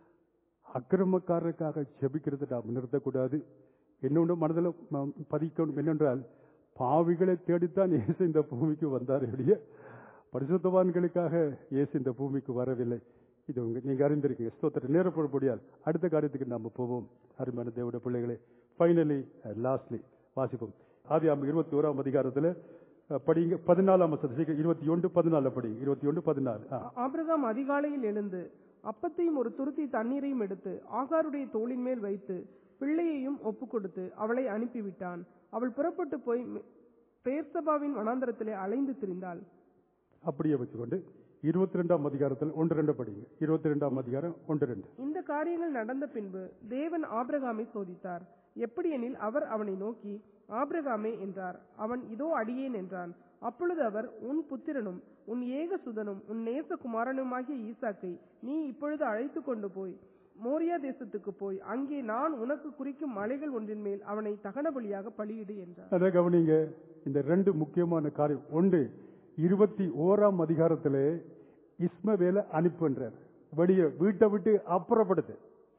அக்கிரமக்காரருக்காக ஜெபிக்கிறதை நாம் நிறுத்தக்கூடாது இன்னொன்று மனதில் நாம் பதிக்கணும் என்னென்றால் பாவிகளை தேடித்தான் இயேசு இந்த பூமிக்கு வந்தார் வெளியே பரிசுத்தவான்களுக்காக இயேசு இந்த பூமிக்கு வரவில்லை இது உங்க நீங்க அறிந்திருக்கீங்க ஸ்தோத்திர நேரப்படப்படியால் அடுத்த காரியத்துக்கு நாம போவோம் அருமையான தேவட பிள்ளைகளே ஃபைனலி லாஸ்ட்லி வாசிப்போம் ஆதி ஆம் இருபத்தி ஓராம் அதிகாரத்துல அஹ், படிங்க பதினாலாம் வசனம் இருபத்தி ஒன்று பதினாலு படிங்க இருபத்தி ஒன்று பதினாலு ஆ. ஆபிரகாம் அதிகாலையில் எழுந்து அப்பத்தையும் ஒரு துருத்தி தண்ணீரையும் எடுத்து ஆகாருடைய தோளின் மேல் வைத்து பிள்ளையையும் ஒப்புக் கொடுத்து அவளை அனுப்பிவிட்டான் அவள் புறப்பட்டு போய் மெ- பெயர்சபாவின் வனாந்தரத்திலே அலைந்து திரிந்தாள் அப்படியே வச்சுக்கொண்டு இருபத்தி ரெண்டாம் அதிகாரத்தில் ஒன்று ரெண்டு படிங்க இருபத்தி ரெண்டாம் அதிகாரம் ஒன்று ரெண்டு இந்த காரியங்கள் நடந்த பின்பு தேவன் ஆபிரகாமை சோதித்தார் எப்படியெனில் அவர் அவனை நோக்கி ஆபிரகாமே என்றார் அவன் இதோ அடியேன் என்றான் அப்பொழுது அவர் உன் புத்திரனும் உன் ஏகசுதனும் உன் நேசகுமாரனுமாகிய ஈசாக்கை நீ இப்பொழுது அழைத்து கொண்டு போய் மோரியா தேசத்துக்கு போய் அங்கே நான் உனக்கு குறிக்கும் மலைகள் ஒன்றின் மேல் அவனை தகன பலியாக பலியிடு என்றார் அதை கவனிங்க இந்த ரெண்டு முக்கியமான காரியம் ஒன்று இருபத்தி ஓராம் அதிகாரத்திலே இஸ்மவேல அனுப்புன்றார் வெளியே வீட்டை விட்டு அப்புறப்படுத்து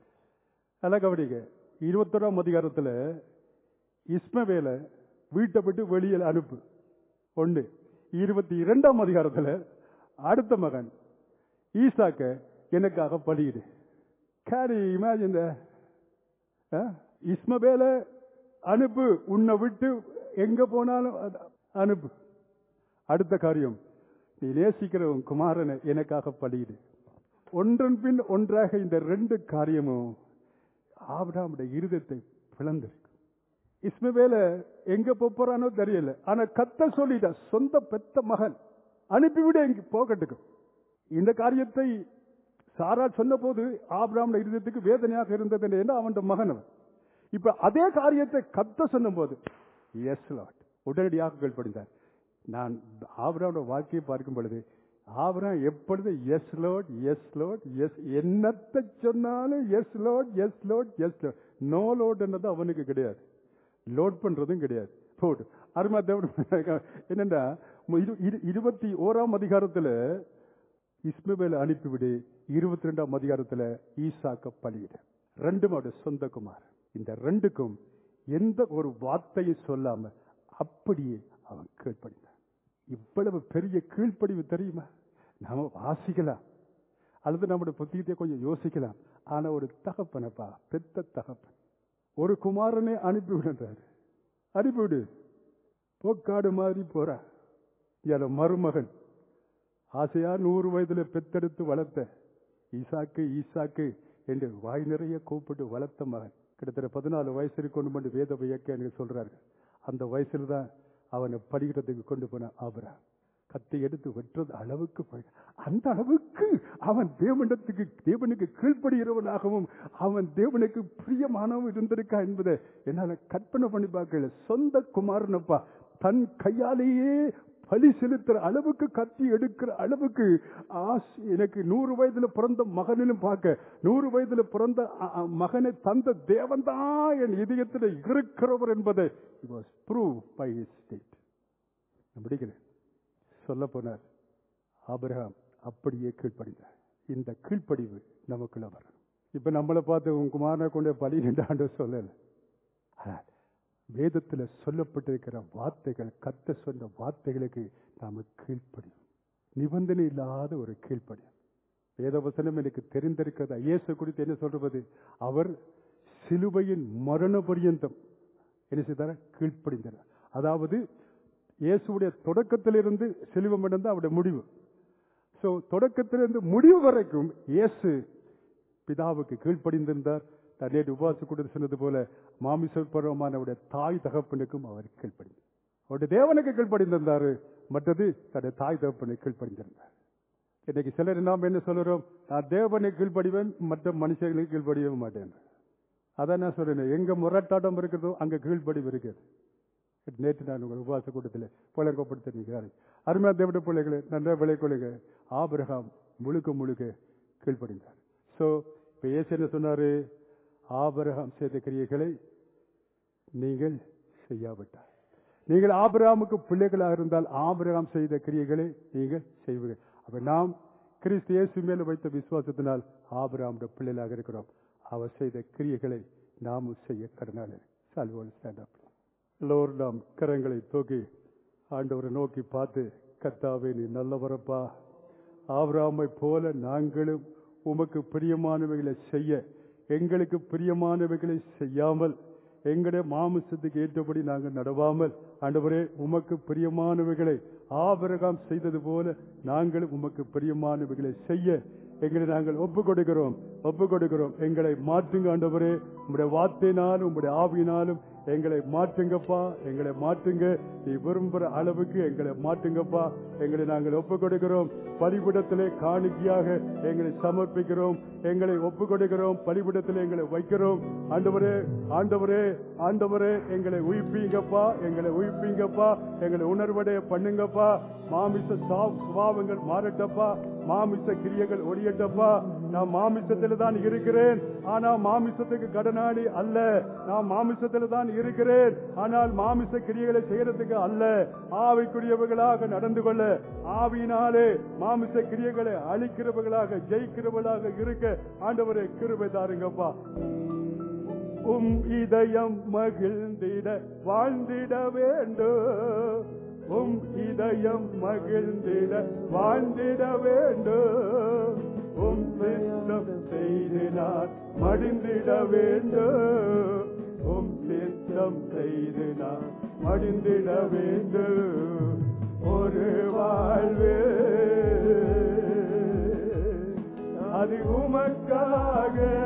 அதை கவனிங்க இருபத்தோராம் அதிகாரத்துல இஸ்மவேல வீட்டை விட்டு வெளியில் அனுப்பு ஒன்று இருபத்தி இரண்டாம் அதிகாரத்துல அடுத்த மகன் ஈசாக்க எனக்காக பலியிடு கேரி இமேஜின் இஸ்மவேல அனுப்பு உன்னை விட்டு எங்க போனாலும் அத- அனுப்பு அடுத்த காரியம் நீ நேசிக்கிற உன் குமாரனை எனக்காக பலியிடு ஒன்றன் பின் ஒன்றாக இந்த ரெண்டு காரியமும் ஆபிரகாமுடைய இருதயத்தை பிளந்திருக்கு இஸ்மவேல எங்க போப் போறானோ தெரியல ஆனா கத்த சொல்லிட்ட சொந்த பெத்த மகன் அனுப்பிவிட இங்க போகட்டுக்கு இந்த காரியத்தை சாரா சொன்ன போது ஆபிராம் இருதயத்துக்கு வேதனையாக இருந்தது என்று அவன் மகன் அவன் இப்ப அதே காரியத்தை கத்த சொன்ன போது எஸ் லாட் உடனடியாக கீழ்ப்படிந்தார் நான் ஆபிராமோட வாழ்க்கையை பார்க்கும் பொழுது ஆபிராம் எப்பொழுது yes Lord yes Lord yes என்னத்தை சொன்னாலும் yes Lord yes Lord yes Lord no Lord என்னது அவனுக்கு கிடையாது லோட் பண்றதும் கிடையாது போடு அருமா தேவன் என்னன்னா இரு- இரு- இருபத்தி ஓராம் அதிகாரத்துல இஸ்மவேல அனுப்பிவிடு இருபத்தி ரெண்டாம் அதிகாரத்துல ஈசாக்க பலியிட ரெண்டும் அவருடைய சொந்த குமார் இந்த ரெண்டுக்கும் எந்த ஒரு வார்த்தையும் சொல்லாம அப்படியே அவன் கீழ்ப்படிந்தான் இவ்வளவு பெரிய கீழ்ப்படிவு தெரியுமா நாம வாசிக்கலாம் அல்லது நம்முடைய புத்தியத்தை கொஞ்சம் யோசிக்கலாம் ஆனா ஒரு தகப்பனப்பா பெத்த தகப்பன் ஒரு குமாரனை அனுப்பிவிடுன்றாரு அனுப்பிவிடு போக்காடு மாதிரி போறா இதில் மருமகன் ஆசையா நூறு வயதுல பெத்தெடுத்து வளர்த்த ஈசாக்கு ஈசாக்கு என்று வாய் நிறைய கூப்பிட்டு வளர்த்த மகன் கிட்டத்தட்ட பதினாலு வயசுக்கு கொண்டு வந்து வேத இயக்க எனக்கு சொல்றாரு அந்த வயசுல தான் அவனை படிக்கிறதுக்கு கொண்டு போன ஆபரா கத்தை எடுத்து வெட்டுறது அளவுக்கு போய் அந்த அளவுக்கு அவன் தேவனிடத்துக்கு தேவனுக்கு கீழ்ப்படுகிறவனாகவும் அவன் தேவனுக்கு பிரியமானவன் இருந்திருக்கா என்பதை என்னால கற்பனை பண்ணி பார்க்கல சொந்த குமாரனப்பா தன் கையாலேயே பலி செலுத்துற அளவுக்கு கத்தி எடுக்கிற அளவுக்கு ஆஸ் எனக்கு நூறு வயதுல பிறந்த மகனிலும் பார்க்க நூறு வயதுல பிறந்த அ- அ- மகனை தந்த தேவன் தான் என் இதயத்தில் இருக்கிறவர் என்பதை ப்ரூவ் பை ஸ்டேட் நான் முடிக்கிறேன் சொல்ல போனார் ஆபிரகாம் அப்படியே கீழ்ப்படிந்தார் இந்த கீழ்ப்படிவு நமக்குள்ள வரணும் இப்ப நம்மளை பார்த்து உன் குமாரனை கொண்டு பலி நின்றாண்டு சொல்லல ஆனால் வேதத்தில் சொல்லப்பட்டிருக்கிற வார்த்தைகள் கத்த சொன்ன வார்த்தைகளுக்கு நாம கீழ்ப்படியும் நிபந்தனை இல்லாத ஒரு கீழ்ப்படியும் வேதவசனம் எனக்கு தெரிந்திருக்கிறது இயேசு குறித்து என்ன சொல்றது அவர் சிலுவையின் மரண பரியந்தம் என்ன செய்தார கீழ்ப்படிந்தார் அதாவது இயேசுடைய தொடக்கத்திலிருந்து சிலுவம் அடைந்த அவருடைய முடிவு சோ தொடக்கத்திலிருந்து முடிவு வரைக்கும் இயேசு பிதாவுக்கு கீழ்ப்படிந்திருந்தார் தன்னை உபாச கூட சொன்னது போல மாமிசபரமானவுடைய தாய் தகப்பனுக்கும் அவர் கீழ்ப்படிந்தார் அவருடைய தேவனுக்கு கீழ்ப்படிந்திருந்தாரு மற்றது தன்னுடைய தாய் தகப்பனுக்கு கீழ்ப்படிந்திருந்தார் இன்னைக்கு சிலர் நாம் என்ன சொல்லுறோம் நான் தேவனுக்கு கீழ்ப்படிவேன் மற்ற மனுஷர்களுக்கு கீழ்ப்படியவே மாட்டேன் அதான் நான் சொல்றேன் எங்க முரட்டாட்டம் இருக்கிறதோ அங்க கீழ்ப்படிவு இருக்குது நேற்று நான் உங்கள் உபவாச கூட்டத்தில் புலங்கப்படுத்த நிற்கிறார் அருமையா தேவட பிள்ளைகளை நன்ற விளை கொள்ளுங்க ஆபிரகாம் முழுக்க முழுக்க கீழ்ப்படிந்தார் சோ இப்ப இயேசு என்ன சொன்னாரு ஆபிரகாம் செய்த கிரியைகளை நீங்கள் செய்யாவிட்டார் நீங்கள் ஆபிரகாமுக்கு பிள்ளைகளாக இருந்தால் ஆபிரகாம் செய்த கிரியைகளை நீங்கள் செய்வீர்கள் அப்ப நாம் கிறிஸ்து இயேசு மேல வைத்த விசுவாசத்தினால் ஆபிரகாமுடைய பிள்ளைகளாக இருக்கிறோம் அவர் செய்த கிரியைகளை நாமும் செய்ய கடனாளி சால்வோல் ஸ்டாண்ட் அப் எல்லோரும் நாம் கரங்களை தூக்கி ஆண்டவரை நோக்கி பார்த்து கத்தாவே நீ நல்லவரப்பா ஆபிரகாமை போல நாங்களும் உமக்கு பிரியமானவைகளை செய்ய எங்களுக்கு பிரியமானவைகளை செய்யாமல் எங்களுடைய மாமிசத்துக்கு ஏற்றபடி நாங்கள் நடவாமல் ஆண்டவரே உமக்கு பிரியமானவைகளை ஆபிரகாம் செய்தது போல நாங்களும் உமக்கு பிரியமானவைகளை செய்ய எங்களை நாங்கள் ஒப்பு கொடுக்கிறோம் ஒப்பு கொடுக்கிறோம் எங்களை மாற்றுங்க ஆண்டவரே உங்களுடைய வார்த்தையினாலும் உங்களுடைய ஆவியினாலும் எங்களை மாற்றுங்கப்பா எங்களை மாற்றுங்க நீ விரும்புகிற அளவுக்கு எங்களை மாற்றுங்கப்பா எங்களை நாங்கள் ஒப்பு கொடுக்கிறோம் பலிபிடத்திலே காணிக்கையாக எங்களை சமர்ப்பிக்கிறோம் எங்களை ஒப்பு கொடுக்கிறோம் பலிபிடத்திலே எங்களை வைக்கிறோம் ஆண்டவரே ஆண்டவரே ஆண்டவரே எங்களை உயிர்ப்பீங்கப்பா எங்களை உயிர்ப்பீங்கப்பா எங்களை உணர்வடைய பண்ணுங்கப்பா மாமிச சா- சுபாவங்கள் மாறட்டப்பா மாமிச கிரியைகள் ஒழியட்டப்பா நான் மாமிசத்தில் தான் இருக்கிறேன் ஆனா மாமிசத்துக்கு கடனாளி அல்ல நான் மாமிசத்தில் தான் இருக்கிறேன் ஆனால் மாமிச கிரியைகளை செய்யறதுக்கு அல்ல ஆவிக்குரியவர்களாக நடந்து கொள்ள ஆவியினாலே மாமிச கிரியைகளை அழிக்கிறவர்களாக ஜெயிக்கிறவர்களாக இருக்க ஆண்டவரே கிருபை தாருங்கப்பா உம் இதயம் மகிழ்ந்திட வாழ்ந்திட வேண்டும் உம் இதயம் மகிழ்ந்திட வாழ்ந்திட வேண்டும் உம் சித்தம் செய்தினார் மடிந்திட வேண்டும் உம் சித்தம் செய்தினார் மடிந்திட வேண்டும் ஒரு வாழ்வு அது உமக்காக